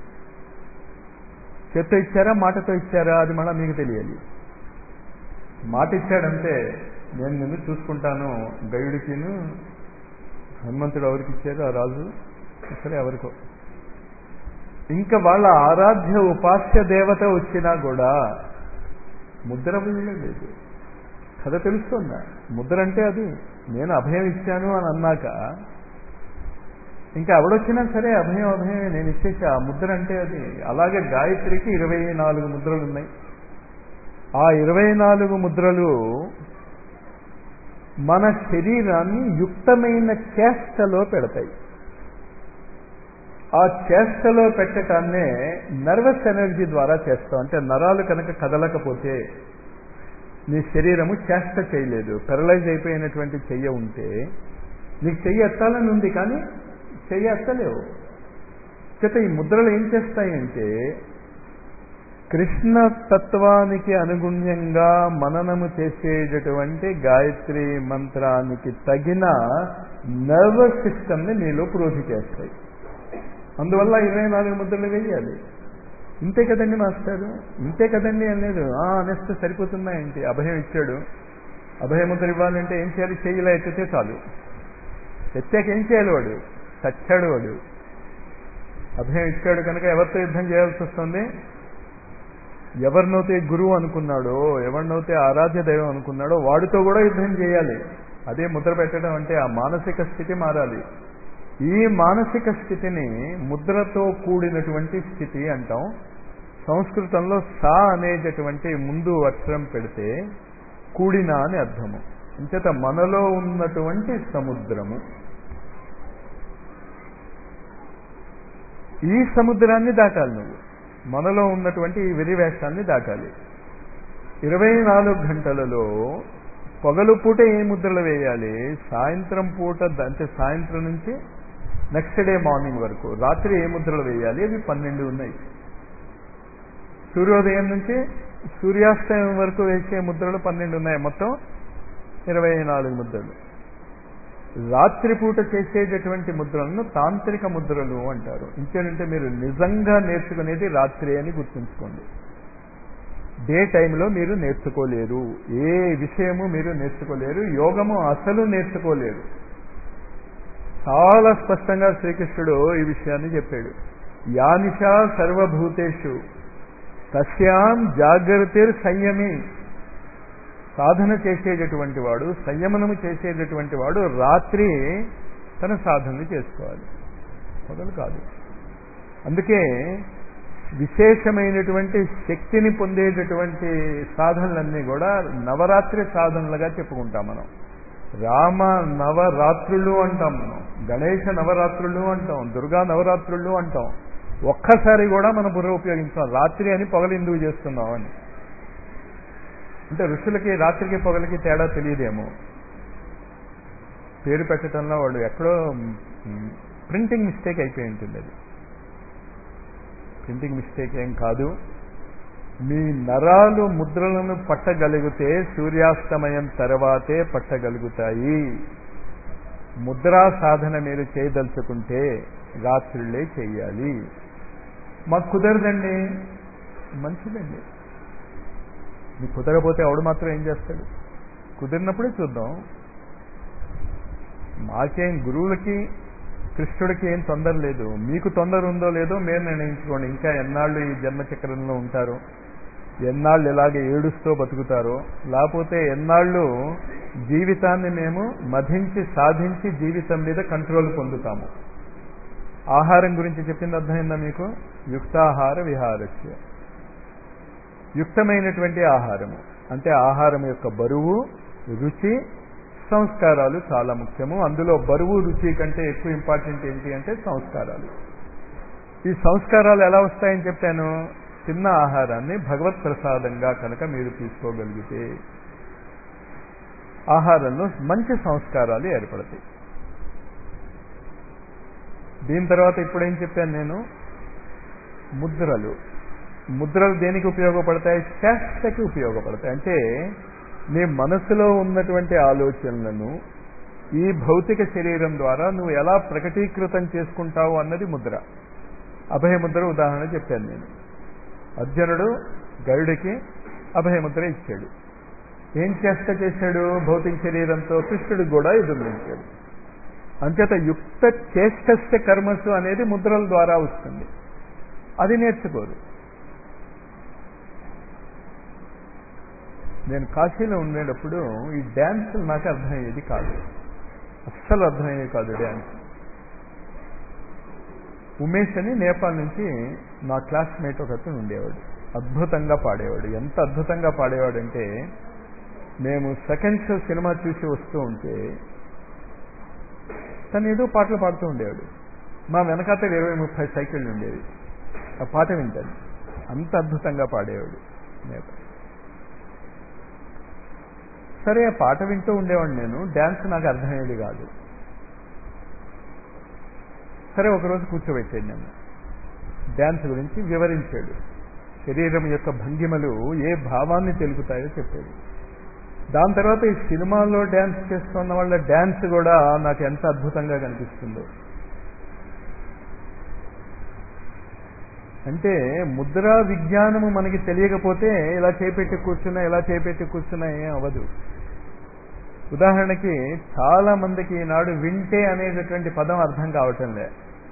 చేత్తో ఇచ్చారా మాటతో ఇచ్చారా అది మళ్ళీ మీకు తెలియాలి మాట ఇచ్చాడంటే నేను నిన్ను చూసుకుంటాను గయుడికిను హనుమంతుడు ఎవరికి ఇచ్చారు ఆ రాజు సరే ఎవరికో ఇంకా వాళ్ళ ఆరాధ్య ఉపాస్య దేవత వచ్చినా కూడా ముద్ర లేదు కథ తెలుస్తుందా ముద్ర అంటే అది నేను అభయం ఇచ్చాను అని అన్నాక ఇంకా ఎవడొచ్చినా సరే అభయం అభయమే నేను ఇచ్చేసి ఆ ముద్ర అంటే అది అలాగే గాయత్రికి ఇరవై నాలుగు ముద్రలు ఉన్నాయి ఆ ఇరవై నాలుగు ముద్రలు మన శరీరాన్ని యుక్తమైన చేష్టలో పెడతాయి ఆ చేష్టలో పెట్టడాన్నే నర్వస్ ఎనర్జీ ద్వారా చేస్తాం అంటే నరాలు కనుక కదలకపోతే నీ శరీరము చేష్ట చేయలేదు పెరలైజ్ అయిపోయినటువంటి చెయ్య ఉంటే నీకు చెయ్యి ఎత్తాలని ఉంది కానీ చెయ్యి ఎత్తలేవు చేత ఈ ముద్రలు ఏం చేస్తాయంటే కృష్ణ తత్వానికి అనుగుణ్యంగా మననము చేసేటటువంటి గాయత్రి మంత్రానికి తగిన నర్వస్ సిస్టమ్ని నీలో ప్రోధి చేస్తాయి అందువల్ల ఇరవై నాలుగు ముద్రలు వేయాలి ఇంతే కదండి మాస్టారు ఇంతే కదండి అనలేదు అనేస్తే సరిపోతుందా ఏంటి అభయం ఇచ్చాడు అభయముద్ర ఇవ్వాలంటే ఏం చేయాలి చెయ్యిలా ఎత్తితే చాలు ఎత్తాక ఏం చేయాలి వాడు చచ్చాడు వాడు అభయం ఇచ్చాడు కనుక ఎవరితో యుద్ధం చేయాల్సి వస్తుంది ఎవరినైతే గురువు అనుకున్నాడో ఎవరినైతే ఆరాధ్య దైవం అనుకున్నాడో వాడితో కూడా యుద్ధం చేయాలి అదే ముద్ర పెట్టడం అంటే ఆ మానసిక స్థితి మారాలి ఈ మానసిక స్థితిని ముద్రతో కూడినటువంటి స్థితి అంటాం సంస్కృతంలో సా అనేటటువంటి ముందు అక్షరం పెడితే కూడిన అని అర్థము అంచేత మనలో ఉన్నటువంటి సముద్రము ఈ సముద్రాన్ని దాటాలి నువ్వు మనలో ఉన్నటువంటి ఈ వెరివేషాన్ని దాటాలి ఇరవై నాలుగు గంటలలో పొగలు పూట ఏ ముద్రలు వేయాలి సాయంత్రం పూట అంటే సాయంత్రం నుంచి నెక్స్ట్ డే మార్నింగ్ వరకు రాత్రి ఏ ముద్రలు వేయాలి అవి పన్నెండు ఉన్నాయి సూర్యోదయం నుంచి సూర్యాస్తమయం వరకు వేసే ముద్రలు పన్నెండు ఉన్నాయి మొత్తం ఇరవై నాలుగు ముద్రలు రాత్రిపూట చేసేటటువంటి ముద్రలను తాంత్రిక ముద్రలు అంటారు ఇంకేంటంటే మీరు నిజంగా నేర్చుకునేది రాత్రి అని గుర్తుంచుకోండి డే టైంలో మీరు నేర్చుకోలేరు ఏ విషయము మీరు నేర్చుకోలేరు యోగము అసలు నేర్చుకోలేరు చాలా స్పష్టంగా శ్రీకృష్ణుడు ఈ విషయాన్ని చెప్పాడు యానిషా సర్వభూతేషు తస్యాం జాగ్రత్తిర్ సంయమి సాధన చేసేటటువంటి వాడు సంయమనము చేసేటటువంటి వాడు రాత్రి తన సాధనలు చేసుకోవాలి పగలు కాదు అందుకే విశేషమైనటువంటి శక్తిని పొందేటటువంటి సాధనలన్నీ కూడా నవరాత్రి సాధనలుగా చెప్పుకుంటాం మనం రామ నవరాత్రులు అంటాం మనం గణేష నవరాత్రులు అంటాం దుర్గా నవరాత్రులు అంటాం ఒక్కసారి కూడా మనం బుర్ర ఉపయోగించాం రాత్రి అని పొగలు ఎందుకు చేస్తున్నాం అని అంటే ఋషులకి రాత్రికి పొగలకి తేడా తెలియదేమో పేరు పెట్టడంలో వాళ్ళు ఎక్కడో ప్రింటింగ్ మిస్టేక్ అయిపోయి ఉంటుంది అది ప్రింటింగ్ మిస్టేక్ ఏం కాదు మీ నరాలు ముద్రలను పట్టగలిగితే సూర్యాస్తమయం తర్వాతే పట్టగలుగుతాయి ముద్రా సాధన మీరు చేయదలుచుకుంటే రాత్రులే చెయ్యాలి మాకు కుదరదండి మంచిదండి మీకు కుదరపోతే ఆవిడ మాత్రం ఏం చేస్తాడు కుదిరినప్పుడే చూద్దాం మాకేం గురువులకి కృష్ణుడికి ఏం తొందర లేదు మీకు తొందర ఉందో లేదో మీరు నిర్ణయించుకోండి ఇంకా ఎన్నాళ్ళు ఈ జన్మచక్రంలో ఉంటారో ఎన్నాళ్ళు ఇలాగే ఏడుస్తూ బతుకుతారో లేకపోతే ఎన్నాళ్ళు జీవితాన్ని మేము మధించి సాధించి జీవితం మీద కంట్రోల్ పొందుతాము ఆహారం గురించి చెప్పింది అర్థమైందా మీకు యుక్తాహార విహారస్య యుక్తమైనటువంటి ఆహారము అంటే ఆహారం యొక్క బరువు రుచి సంస్కారాలు చాలా ముఖ్యము అందులో బరువు రుచి కంటే ఎక్కువ ఇంపార్టెంట్ ఏంటి అంటే సంస్కారాలు ఈ సంస్కారాలు ఎలా వస్తాయని చెప్పాను తిన్న ఆహారాన్ని భగవత్ ప్రసాదంగా కనుక మీరు తీసుకోగలిగితే ఆహారంలో మంచి సంస్కారాలు ఏర్పడతాయి దీని తర్వాత ఇప్పుడేం చెప్పాను నేను ముద్రలు ముద్రలు దేనికి ఉపయోగపడతాయి చేష్టకి ఉపయోగపడతాయి అంటే నీ మనసులో ఉన్నటువంటి ఆలోచనలను ఈ భౌతిక శరీరం ద్వారా నువ్వు ఎలా ప్రకటీకృతం చేసుకుంటావు అన్నది ముద్ర అభయముద్ర ఉదాహరణ చెప్పాను నేను అర్జునుడు గరుడికి అభయముద్ర ఇచ్చాడు ఏం చేష్ట చేశాడు భౌతిక శరీరంతో కృష్ణుడికి కూడా ఎదుర్కొంచాడు అంచేత యుక్త చేష్టస్య కర్మసు అనేది ముద్రల ద్వారా వస్తుంది అది నేర్చుకోరు నేను కాశీలో ఉండేటప్పుడు ఈ డ్యాన్స్ నాకు అర్థమయ్యేది కాదు అస్సలు అర్థమయ్యేది కాదు డ్యాన్స్ ఉమేష్ అని నేపాల్ నుంచి నా క్లాస్మేట్ ఒకతను ఉండేవాడు అద్భుతంగా పాడేవాడు ఎంత అద్భుతంగా పాడేవాడు అంటే మేము సెకండ్ షో సినిమా చూసి వస్తూ ఉంటే తను ఏదో పాటలు పాడుతూ ఉండేవాడు మా వెనకాత ఇరవై ముప్పై సైకిళ్ళు ఉండేవి ఆ పాట వింటాను అంత అద్భుతంగా పాడేవాడు నేపాల్ సరే ఆ పాట వింటూ ఉండేవాడు నేను డ్యాన్స్ నాకు అర్థమయ్యేది కాదు సరే ఒకరోజు కూర్చోబెట్టాడు నన్ను డ్యాన్స్ గురించి వివరించాడు శరీరం యొక్క భంగిమలు ఏ భావాన్ని తెలుపుతాయో చెప్పాడు దాని తర్వాత ఈ సినిమాల్లో డ్యాన్స్ చేస్తున్న వాళ్ళ డ్యాన్స్ కూడా నాకు ఎంత అద్భుతంగా కనిపిస్తుందో అంటే ముద్రా విజ్ఞానము మనకి తెలియకపోతే ఇలా చేపెట్టి కూర్చున్నా ఇలా చేపెట్టి కూర్చున్నా ఏం అవ్వదు ఉదాహరణకి చాలా మందికి ఈనాడు వింటే అనేటటువంటి పదం అర్థం కావటం లే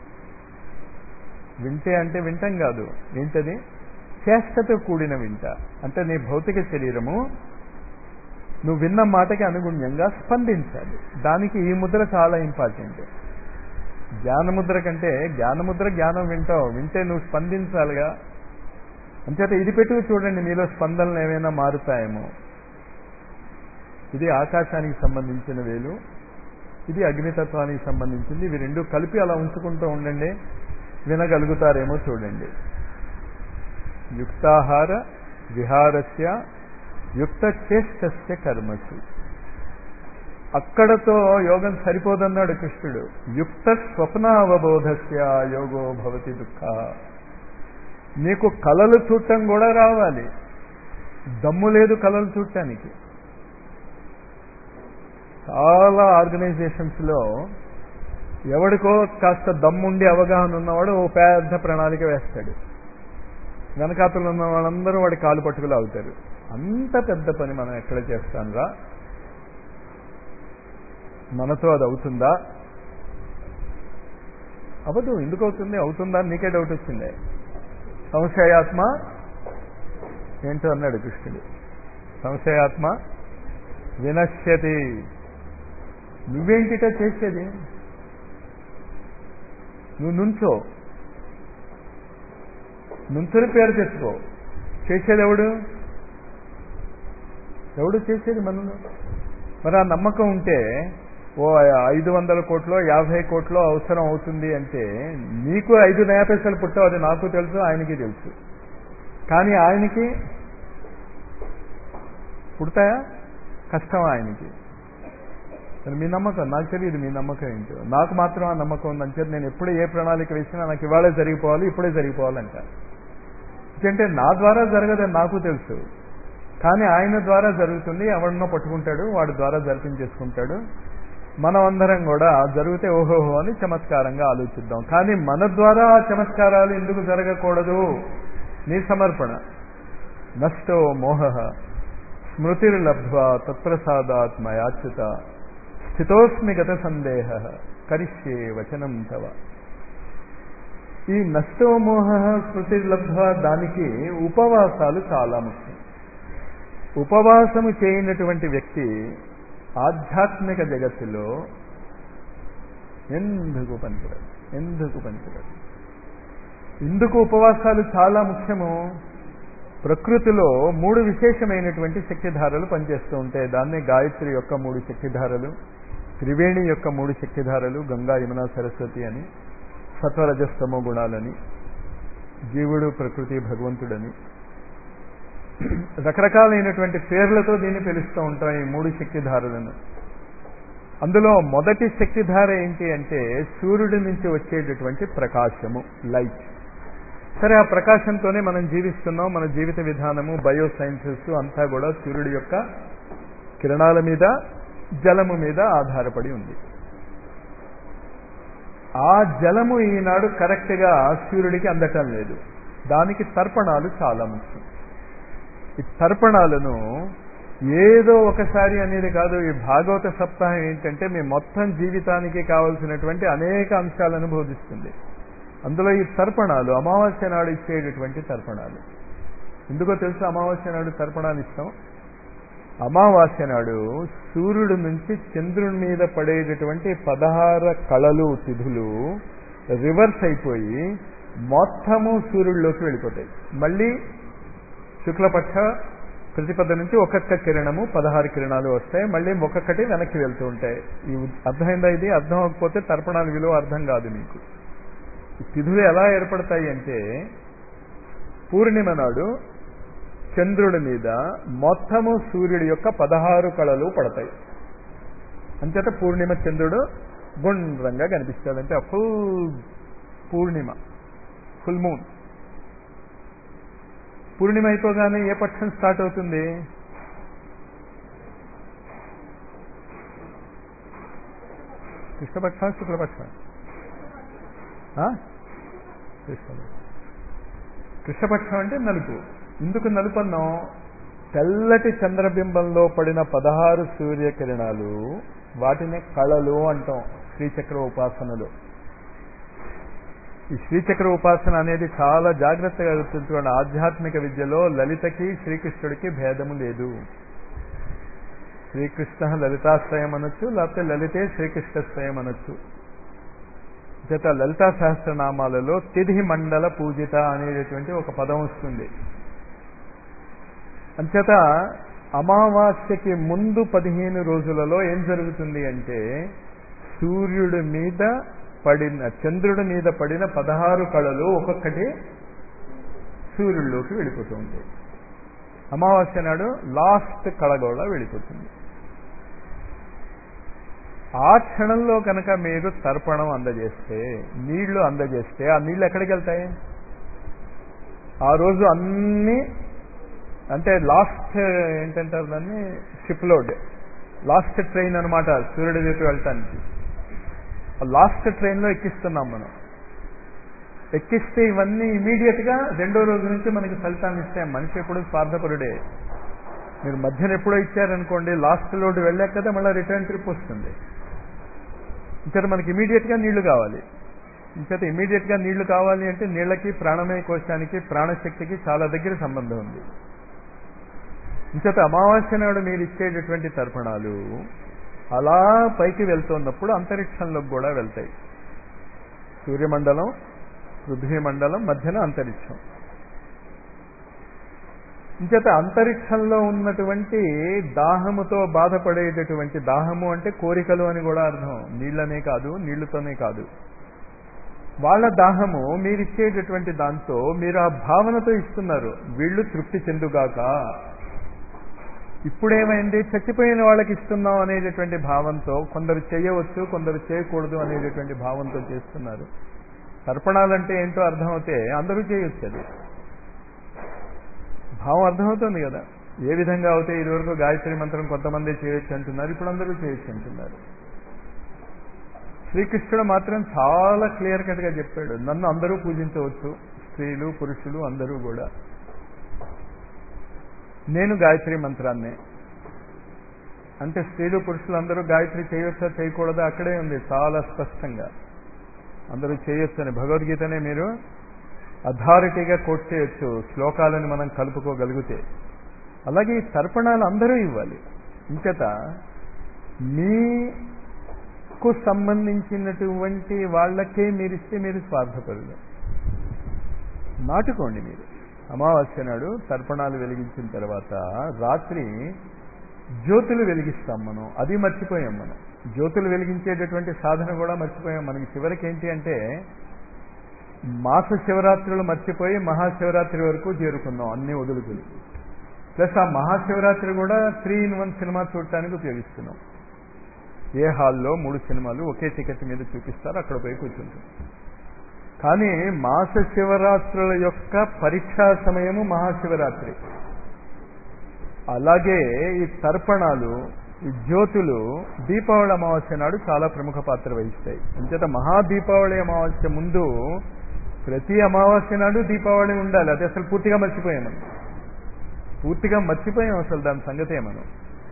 వింటే అంటే వింటం కాదు ఏంటది చేష్టతో కూడిన వింట అంటే నీ భౌతిక శరీరము నువ్వు విన్న మాటకి అనుగుణ్యంగా స్పందించాలి దానికి ఈ ముద్ర చాలా ఇంపార్టెంట్ జ్ఞానముద్ర కంటే జ్ఞానముద్ర జ్ఞానం వింటావు వింటే నువ్వు స్పందించాలిగా అంచేత ఇది పెట్టుకు చూడండి మీలో స్పందనలు ఏమైనా మారుతాయేమో ఇది ఆకాశానికి సంబంధించిన వేలు ఇది అగ్నితత్వానికి సంబంధించింది ఇవి రెండు కలిపి అలా ఉంచుకుంటూ ఉండండి వినగలుగుతారేమో చూడండి యుక్తాహార విహారస్య యుక్త చేష్టస్య కర్మసు అక్కడతో యోగం సరిపోదన్నాడు కృష్ణుడు యుక్త స్వప్నావబోధస్య యోగో భవతి దుఃఖ నీకు కలలు చూడటం కూడా రావాలి దమ్ము లేదు కలలు చూడటానికి చాలా ఆర్గనైజేషన్స్ లో ఎవడికో కాస్త దమ్ముండి అవగాహన ఉన్నవాడు ఓ పెద్ద ప్రణాళిక వేస్తాడు వెనకాతలు ఉన్న వాళ్ళందరూ వాడి కాలు పట్టుకులు అవుతారు అంత పెద్ద పని మనం ఎక్కడ చేస్తాంరా మనతో అది అవుతుందా అవదు ఎందుకు అవుతుంది అవుతుందా నీకే డౌట్ వచ్చింది సంశయాత్మ ఏంటో అన్నాడు కృష్ణుడు సంశయాత్మ వినశ్యతి నువ్వేంటిట చేసేది నువ్వు నుంచో నుంచుని పేరు తెచ్చుకో చేసేది ఎవడు ఎవడు చేసేది మనలో మరి ఆ నమ్మకం ఉంటే ఓ ఐదు వందల కోట్లో యాభై కోట్లో అవసరం అవుతుంది అంటే నీకు ఐదు నయా పైసలు పుట్టావు అది నాకు తెలుసు ఆయనకి తెలుసు కానీ ఆయనకి పుడతాయా కష్టం ఆయనకి మరి మీ నమ్మకం నాకు తెలియదు మీ నమ్మకం ఏంటో నాకు మాత్రం ఆ నమ్మకం ఉందని చెప్పి నేను ఎప్పుడు ఏ ప్రణాళిక వేసినా నాకు ఇవాళే జరిగిపోవాలి ఇప్పుడే జరిగిపోవాలంట అంటే నా ద్వారా జరగదని నాకు తెలుసు కానీ ఆయన ద్వారా జరుగుతుంది ఎవరినో పట్టుకుంటాడు వాడి ద్వారా జరిపించేసుకుంటాడు మనం అందరం కూడా జరిగితే ఓహోహో అని చమత్కారంగా ఆలోచిద్దాం కానీ మన ద్వారా ఆ చమత్కారాలు ఎందుకు జరగకూడదు నీ సమర్పణ నష్టో మోహ స్మృతిర్లబ్ధ్వా తత్ప్రసాదాత్ మయాచ్యుత స్థితోస్మి గత సందేహ కరిష్యే వచనం తవ ఈ నష్టోమోహ స్మృతిర్లబ్ధ దానికి ఉపవాసాలు చాలా ముఖ్యం ఉపవాసము చేయనటువంటి వ్యక్తి ఆధ్యాత్మిక జగత్తులో ఎందుకు పనికిరాడు ఎందుకు పనికిరాడు ఎందుకు ఉపవాసాలు చాలా ముఖ్యము ప్రకృతిలో మూడు విశేషమైనటువంటి శక్తిధారలు పనిచేస్తూ ఉంటాయి దాన్నే గాయత్రి యొక్క మూడు శక్తిధారలు త్రివేణి యొక్క మూడు శక్తిధారలు గంగా యమున సరస్వతి అని సత్వరజస్తమో గుణాలని జీవుడు ప్రకృతి భగవంతుడని రకరకాలైనటువంటి పేర్లతో దీన్ని పిలుస్తూ ఉంటాం ఈ మూడు శక్తిధారలను అందులో మొదటి శక్తిధార ఏంటి అంటే సూర్యుడి నుంచి వచ్చేటటువంటి ప్రకాశము లైట్ సరే ఆ ప్రకాశంతోనే మనం జీవిస్తున్నాం మన జీవిత విధానము బయో సైన్సెస్ అంతా కూడా సూర్యుడి యొక్క కిరణాల మీద జలము మీద ఆధారపడి ఉంది ఆ జలము ఈనాడు కరెక్ట్గా సూర్యుడికి అందటం లేదు దానికి తర్పణాలు చాలా ముఖ్యం ఈ తర్పణాలను ఏదో ఒకసారి అనేది కాదు ఈ భాగవత సప్తాహం ఏంటంటే మీ మొత్తం జీవితానికి కావలసినటువంటి అనేక అంశాలను బోధిస్తుంది అందులో ఈ తర్పణాలు అమావాస్య నాడు ఇచ్చేటటువంటి తర్పణాలు ఎందుకో తెలుసు అమావాస్య నాడు తర్పణాలు ఇస్తాం అమావాస్య నాడు సూర్యుడి నుంచి చంద్రుడి మీద పడేటటువంటి పదహార కళలు తిథులు రివర్స్ అయిపోయి మొత్తము సూర్యుడిలోకి వెళ్ళిపోతాయి మళ్ళీ శుక్లపక్ష ప్రతిపద నుంచి ఒక్కొక్క కిరణము పదహారు కిరణాలు వస్తాయి మళ్ళీ ఒక్కొక్కటి వెనక్కి వెళ్తూ ఉంటాయి ఈ అర్థమైందా ఇది అర్థం అవ్వకపోతే తర్పణాల విలువ అర్థం కాదు మీకు ఈ తిథులు ఎలా ఏర్పడతాయి అంటే పూర్ణిమ నాడు చంద్రుడి మీద మొత్తము సూర్యుడి యొక్క పదహారు కళలు పడతాయి అంచేత పూర్ణిమ చంద్రుడు గుండ్రంగా కనిపిస్తాడు అంటే ఫుల్ పూర్ణిమ ఫుల్ మూన్ పూర్ణిమ అయిపోగానే ఏ పక్షం స్టార్ట్ అవుతుంది కృష్ణపక్షం శుక్లపక్షం కృష్ణపక్షం కృష్ణపక్షం అంటే నలుపు ఎందుకు నలుపు అన్నాం తెల్లటి చంద్రబింబంలో పడిన పదహారు సూర్యకిరణాలు వాటిని కళలు అంటాం శ్రీచక్ర ఉపాసనలు ఈ శ్రీచక్ర ఉపాసన అనేది చాలా జాగ్రత్తగా గుర్తుంచుకోండి ఆధ్యాత్మిక విద్యలో లలితకి శ్రీకృష్ణుడికి భేదము లేదు శ్రీకృష్ణ లలితాశ్రయం అనొచ్చు లేకపోతే లలితే శ్రీకృష్ణశ్రయం అనొచ్చు చేత లలితా సహస్రనామాలలో తిథి మండల పూజిత అనేటటువంటి ఒక పదం వస్తుంది అంచేత అమావాస్యకి ముందు పదిహేను రోజులలో ఏం జరుగుతుంది అంటే సూర్యుడి మీద పడిన చంద్రుడి మీద పడిన పదహారు కళలు ఒక్కొక్కటి సూర్యుడిలోకి వెళ్ళిపోతూ ఉంటాయి అమావాస్య నాడు లాస్ట్ కళ కూడా వెళ్ళిపోతుంది ఆ క్షణంలో కనుక మీరు తర్పణం అందజేస్తే నీళ్లు అందజేస్తే ఆ నీళ్లు ఎక్కడికి వెళ్తాయి ఆ రోజు అన్ని అంటే లాస్ట్ ఏంటంటారు దాన్ని షిప్ లోడ్ లాస్ట్ ట్రైన్ అనమాట సూర్యుడి వైపు వెళ్ళటానికి లాస్ట్ ట్రైన్లో ఎక్కిస్తున్నాం మనం ఎక్కిస్తే ఇవన్నీ ఇమీడియట్ గా రెండో రోజు నుంచి మనకి ఫలితాన్ని ఇస్తాయి మనిషి ఎప్పుడు స్వార్థపరుడే మీరు మధ్యన ఎప్పుడో ఇచ్చారనుకోండి లాస్ట్ లోడ్ వెళ్ళాక కదా మళ్ళీ రిటర్న్ ట్రిప్ వస్తుంది ఇంకైతే మనకి ఇమీడియట్ గా నీళ్లు కావాలి ఇంకైతే ఇమీడియట్ గా నీళ్లు కావాలి అంటే నీళ్లకి ప్రాణమయ కోశానికి ప్రాణశక్తికి చాలా దగ్గర సంబంధం ఉంది ఇంచేత అమావాస్య నాడు మీరు ఇచ్చేటటువంటి తర్పణాలు అలా పైకి వెళ్తున్నప్పుడు అంతరిక్షంలోకి కూడా వెళ్తాయి సూర్యమండలం పృథ్వీ మండలం మధ్యన అంతరిక్షం ఇంచేత అంతరిక్షంలో ఉన్నటువంటి దాహముతో బాధపడేటటువంటి దాహము అంటే కోరికలు అని కూడా అర్థం నీళ్ళనే కాదు నీళ్లతోనే కాదు వాళ్ళ దాహము మీరిచ్చేటటువంటి దాంతో మీరు ఆ భావనతో ఇస్తున్నారు వీళ్ళు తృప్తి చెందుగాక ఇప్పుడేమైంది చచ్చిపోయిన వాళ్ళకి ఇస్తున్నాం అనేటటువంటి భావంతో కొందరు చేయవచ్చు కొందరు చేయకూడదు అనేటటువంటి భావంతో చేస్తున్నారు తర్పణాలంటే ఏంటో అర్థమవుతే అందరూ చేయొచ్చు అది భావం అర్థమవుతుంది కదా ఏ విధంగా అవుతే ఇదివరకు గాయత్రి మంత్రం కొంతమంది చేయొచ్చు అంటున్నారు ఇప్పుడు అందరూ చేయొచ్చు అంటున్నారు శ్రీకృష్ణుడు మాత్రం చాలా క్లియర్ కట్ గా చెప్పాడు నన్ను అందరూ పూజించవచ్చు స్త్రీలు పురుషులు అందరూ కూడా నేను గాయత్రి మంత్రాన్ని అంటే స్త్రీలు పురుషులు అందరూ గాయత్రి చేయొచ్చా చేయకూడదా అక్కడే ఉంది చాలా స్పష్టంగా అందరూ చేయొచ్చని భగవద్గీతనే మీరు అథారిటీగా కోట్ చేయొచ్చు శ్లోకాలను మనం కలుపుకోగలిగితే అలాగే ఈ తర్పణాలు అందరూ ఇవ్వాలి ఇంకత మీకు సంబంధించినటువంటి వాళ్ళకే మీరిస్తే మీరు స్వార్థపరులు నాటుకోండి మీరు అమావాస్య నాడు తర్పణాలు వెలిగించిన తర్వాత రాత్రి జ్యోతులు వెలిగిస్తాం మనం అది మర్చిపోయాం మనం జ్యోతులు వెలిగించేటటువంటి సాధన కూడా మర్చిపోయాం మనకి చివరికి ఏంటి అంటే మాస శివరాత్రులు మర్చిపోయి మహాశివరాత్రి వరకు చేరుకున్నాం అన్ని వదులుకులు ప్లస్ ఆ మహాశివరాత్రి కూడా త్రీ ఇన్ వన్ సినిమా చూడటానికి ఉపయోగిస్తున్నాం ఏ హాల్లో మూడు సినిమాలు ఒకే టికెట్ మీద చూపిస్తారు అక్కడ పోయి కూర్చుంటాం కానీ మాస శివరాత్రుల యొక్క పరీక్షా సమయము మహాశివరాత్రి అలాగే ఈ తర్పణాలు ఈ జ్యోతులు దీపావళి అమావాస్య నాడు చాలా ప్రముఖ పాత్ర వహిస్తాయి అంచేత మహాదీపావళి అమావాస్య ముందు ప్రతి అమావాస్య నాడు దీపావళి ఉండాలి అది అసలు పూర్తిగా మర్చిపోయాం మనం పూర్తిగా మర్చిపోయాం అసలు దాని సంగతే మనం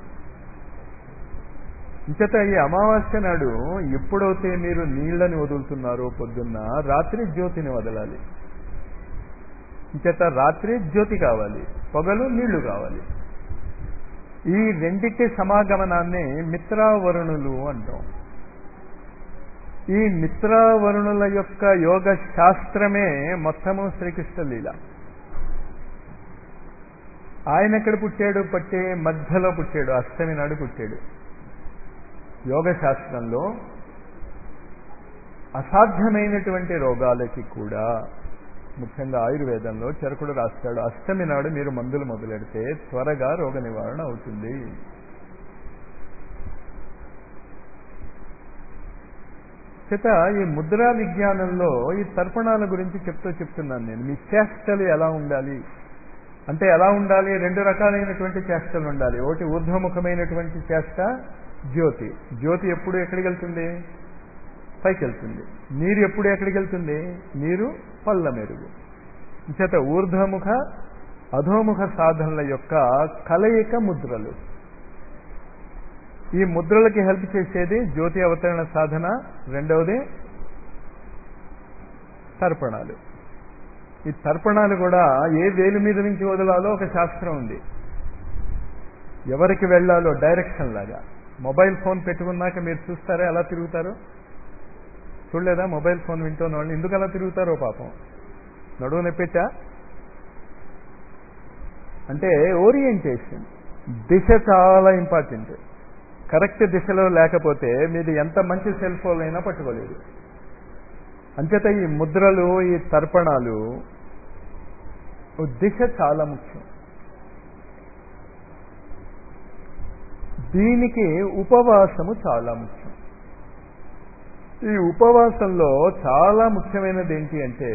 ఇంచేత ఈ అమావాస్య నాడు ఎప్పుడైతే మీరు నీళ్లని వదులుతున్నారో పొద్దున్న రాత్రి జ్యోతిని వదలాలి ఇంచేత రాత్రి జ్యోతి కావాలి పొగలు నీళ్లు కావాలి ఈ రెండిటి సమాగమనాన్ని మిత్రావరుణులు అంటాం ఈ మిత్రావరుణుల యొక్క యోగ శాస్త్రమే మొత్తము శ్రీకృష్ణ లీల ఆయన ఎక్కడ పుట్టాడు పట్టే మధ్యలో పుట్టాడు అష్టమి నాడు పుట్టాడు యోగ శాస్త్రంలో అసాధ్యమైనటువంటి రోగాలకి కూడా ముఖ్యంగా ఆయుర్వేదంలో చరకుడు రాస్తాడు అష్టమి నాడు మీరు మందులు మొదలెడితే త్వరగా రోగ నివారణ అవుతుంది చేత ఈ ముద్రా విజ్ఞానంలో ఈ తర్పణాల గురించి చెప్తూ చెప్తున్నాను నేను మీ చేష్టలు ఎలా ఉండాలి అంటే ఎలా ఉండాలి రెండు రకాలైనటువంటి చేష్టలు ఉండాలి ఒకటి ఊర్ధ్వముఖమైనటువంటి చేష్ట జ్యోతి జ్యోతి ఎప్పుడు ఎక్కడికి వెళ్తుంది పైకి వెళ్తుంది నీరు ఎప్పుడు ఎక్కడికి వెళ్తుంది నీరు పళ్ళ మెరుగు చేత ఊర్ధ్వముఖ అధోముఖ సాధనల యొక్క కలయిక ముద్రలు ఈ ముద్రలకి హెల్ప్ చేసేది జ్యోతి అవతరణ సాధన రెండవది తర్పణాలు ఈ తర్పణాలు కూడా ఏ వేలు మీద నుంచి వదలాలో ఒక శాస్త్రం ఉంది ఎవరికి వెళ్ళాలో డైరెక్షన్ లాగా మొబైల్ ఫోన్ పెట్టుకున్నాక మీరు చూస్తారా ఎలా తిరుగుతారో చూడలేదా మొబైల్ ఫోన్ వింటున్న వాళ్ళు ఎందుకు అలా తిరుగుతారో పాపం నడువు నొప్పెట్టా అంటే ఓరియంటేషన్ దిశ చాలా ఇంపార్టెంట్ కరెక్ట్ దిశలో లేకపోతే మీది ఎంత మంచి సెల్ ఫోన్ అయినా పట్టుకోలేదు అంచేత ఈ ముద్రలు ఈ తర్పణాలు దిశ చాలా ముఖ్యం దీనికి ఉపవాసము చాలా ముఖ్యం ఈ ఉపవాసంలో చాలా ముఖ్యమైనది ఏంటి అంటే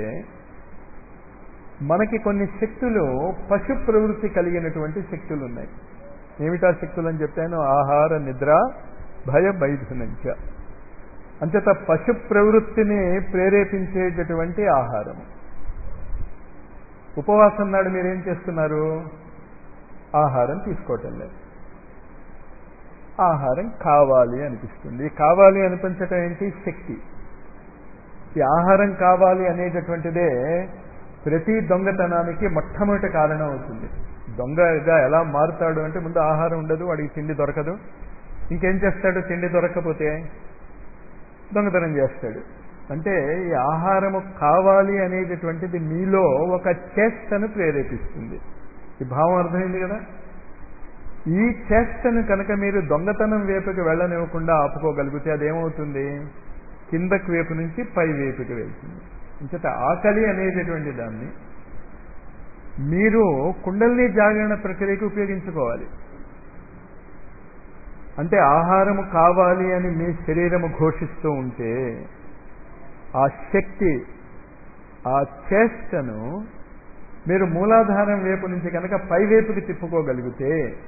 మనకి కొన్ని శక్తులు పశు ప్రవృత్తి కలిగినటువంటి శక్తులు ఉన్నాయి ఏమిటా శక్తులు అని చెప్పాను ఆహార నిద్ర భయ బైధునంచ అంచేత పశు ప్రవృత్తిని ప్రేరేపించేటటువంటి ఆహారం ఉపవాసం నాడు మీరేం చేస్తున్నారు ఆహారం తీసుకోవటం లేదు ఆహారం కావాలి అనిపిస్తుంది కావాలి అనిపించటం ఏంటి శక్తి ఈ ఆహారం కావాలి అనేటటువంటిదే ప్రతి దొంగతనానికి మొట్టమొదటి కారణం అవుతుంది దొంగగా ఎలా మారుతాడు అంటే ముందు ఆహారం ఉండదు వాడికి తిండి దొరకదు ఇంకేం చేస్తాడు తిండి దొరకకపోతే దొంగతనం చేస్తాడు అంటే ఈ ఆహారము కావాలి అనేటటువంటిది మీలో ఒక చేష్టను ప్రేరేపిస్తుంది ఈ భావం అర్థమైంది కదా ఈ చేష్టను కనుక మీరు దొంగతనం వైపుకి వెళ్ళనివ్వకుండా ఆపుకోగలిగితే అదేమవుతుంది కిందకి వైపు నుంచి పై వైపుకి వెళ్తుంది ఇంకట ఆకలి అనేటటువంటి దాన్ని మీరు కుండల్ని జాగరణ ప్రక్రియకి ఉపయోగించుకోవాలి అంటే ఆహారము కావాలి అని మీ శరీరము ఘోషిస్తూ ఉంటే ఆ శక్తి ఆ చేష్టను మీరు మూలాధారం వైపు నుంచి కనుక పై వైపుకి తిప్పుకోగలిగితే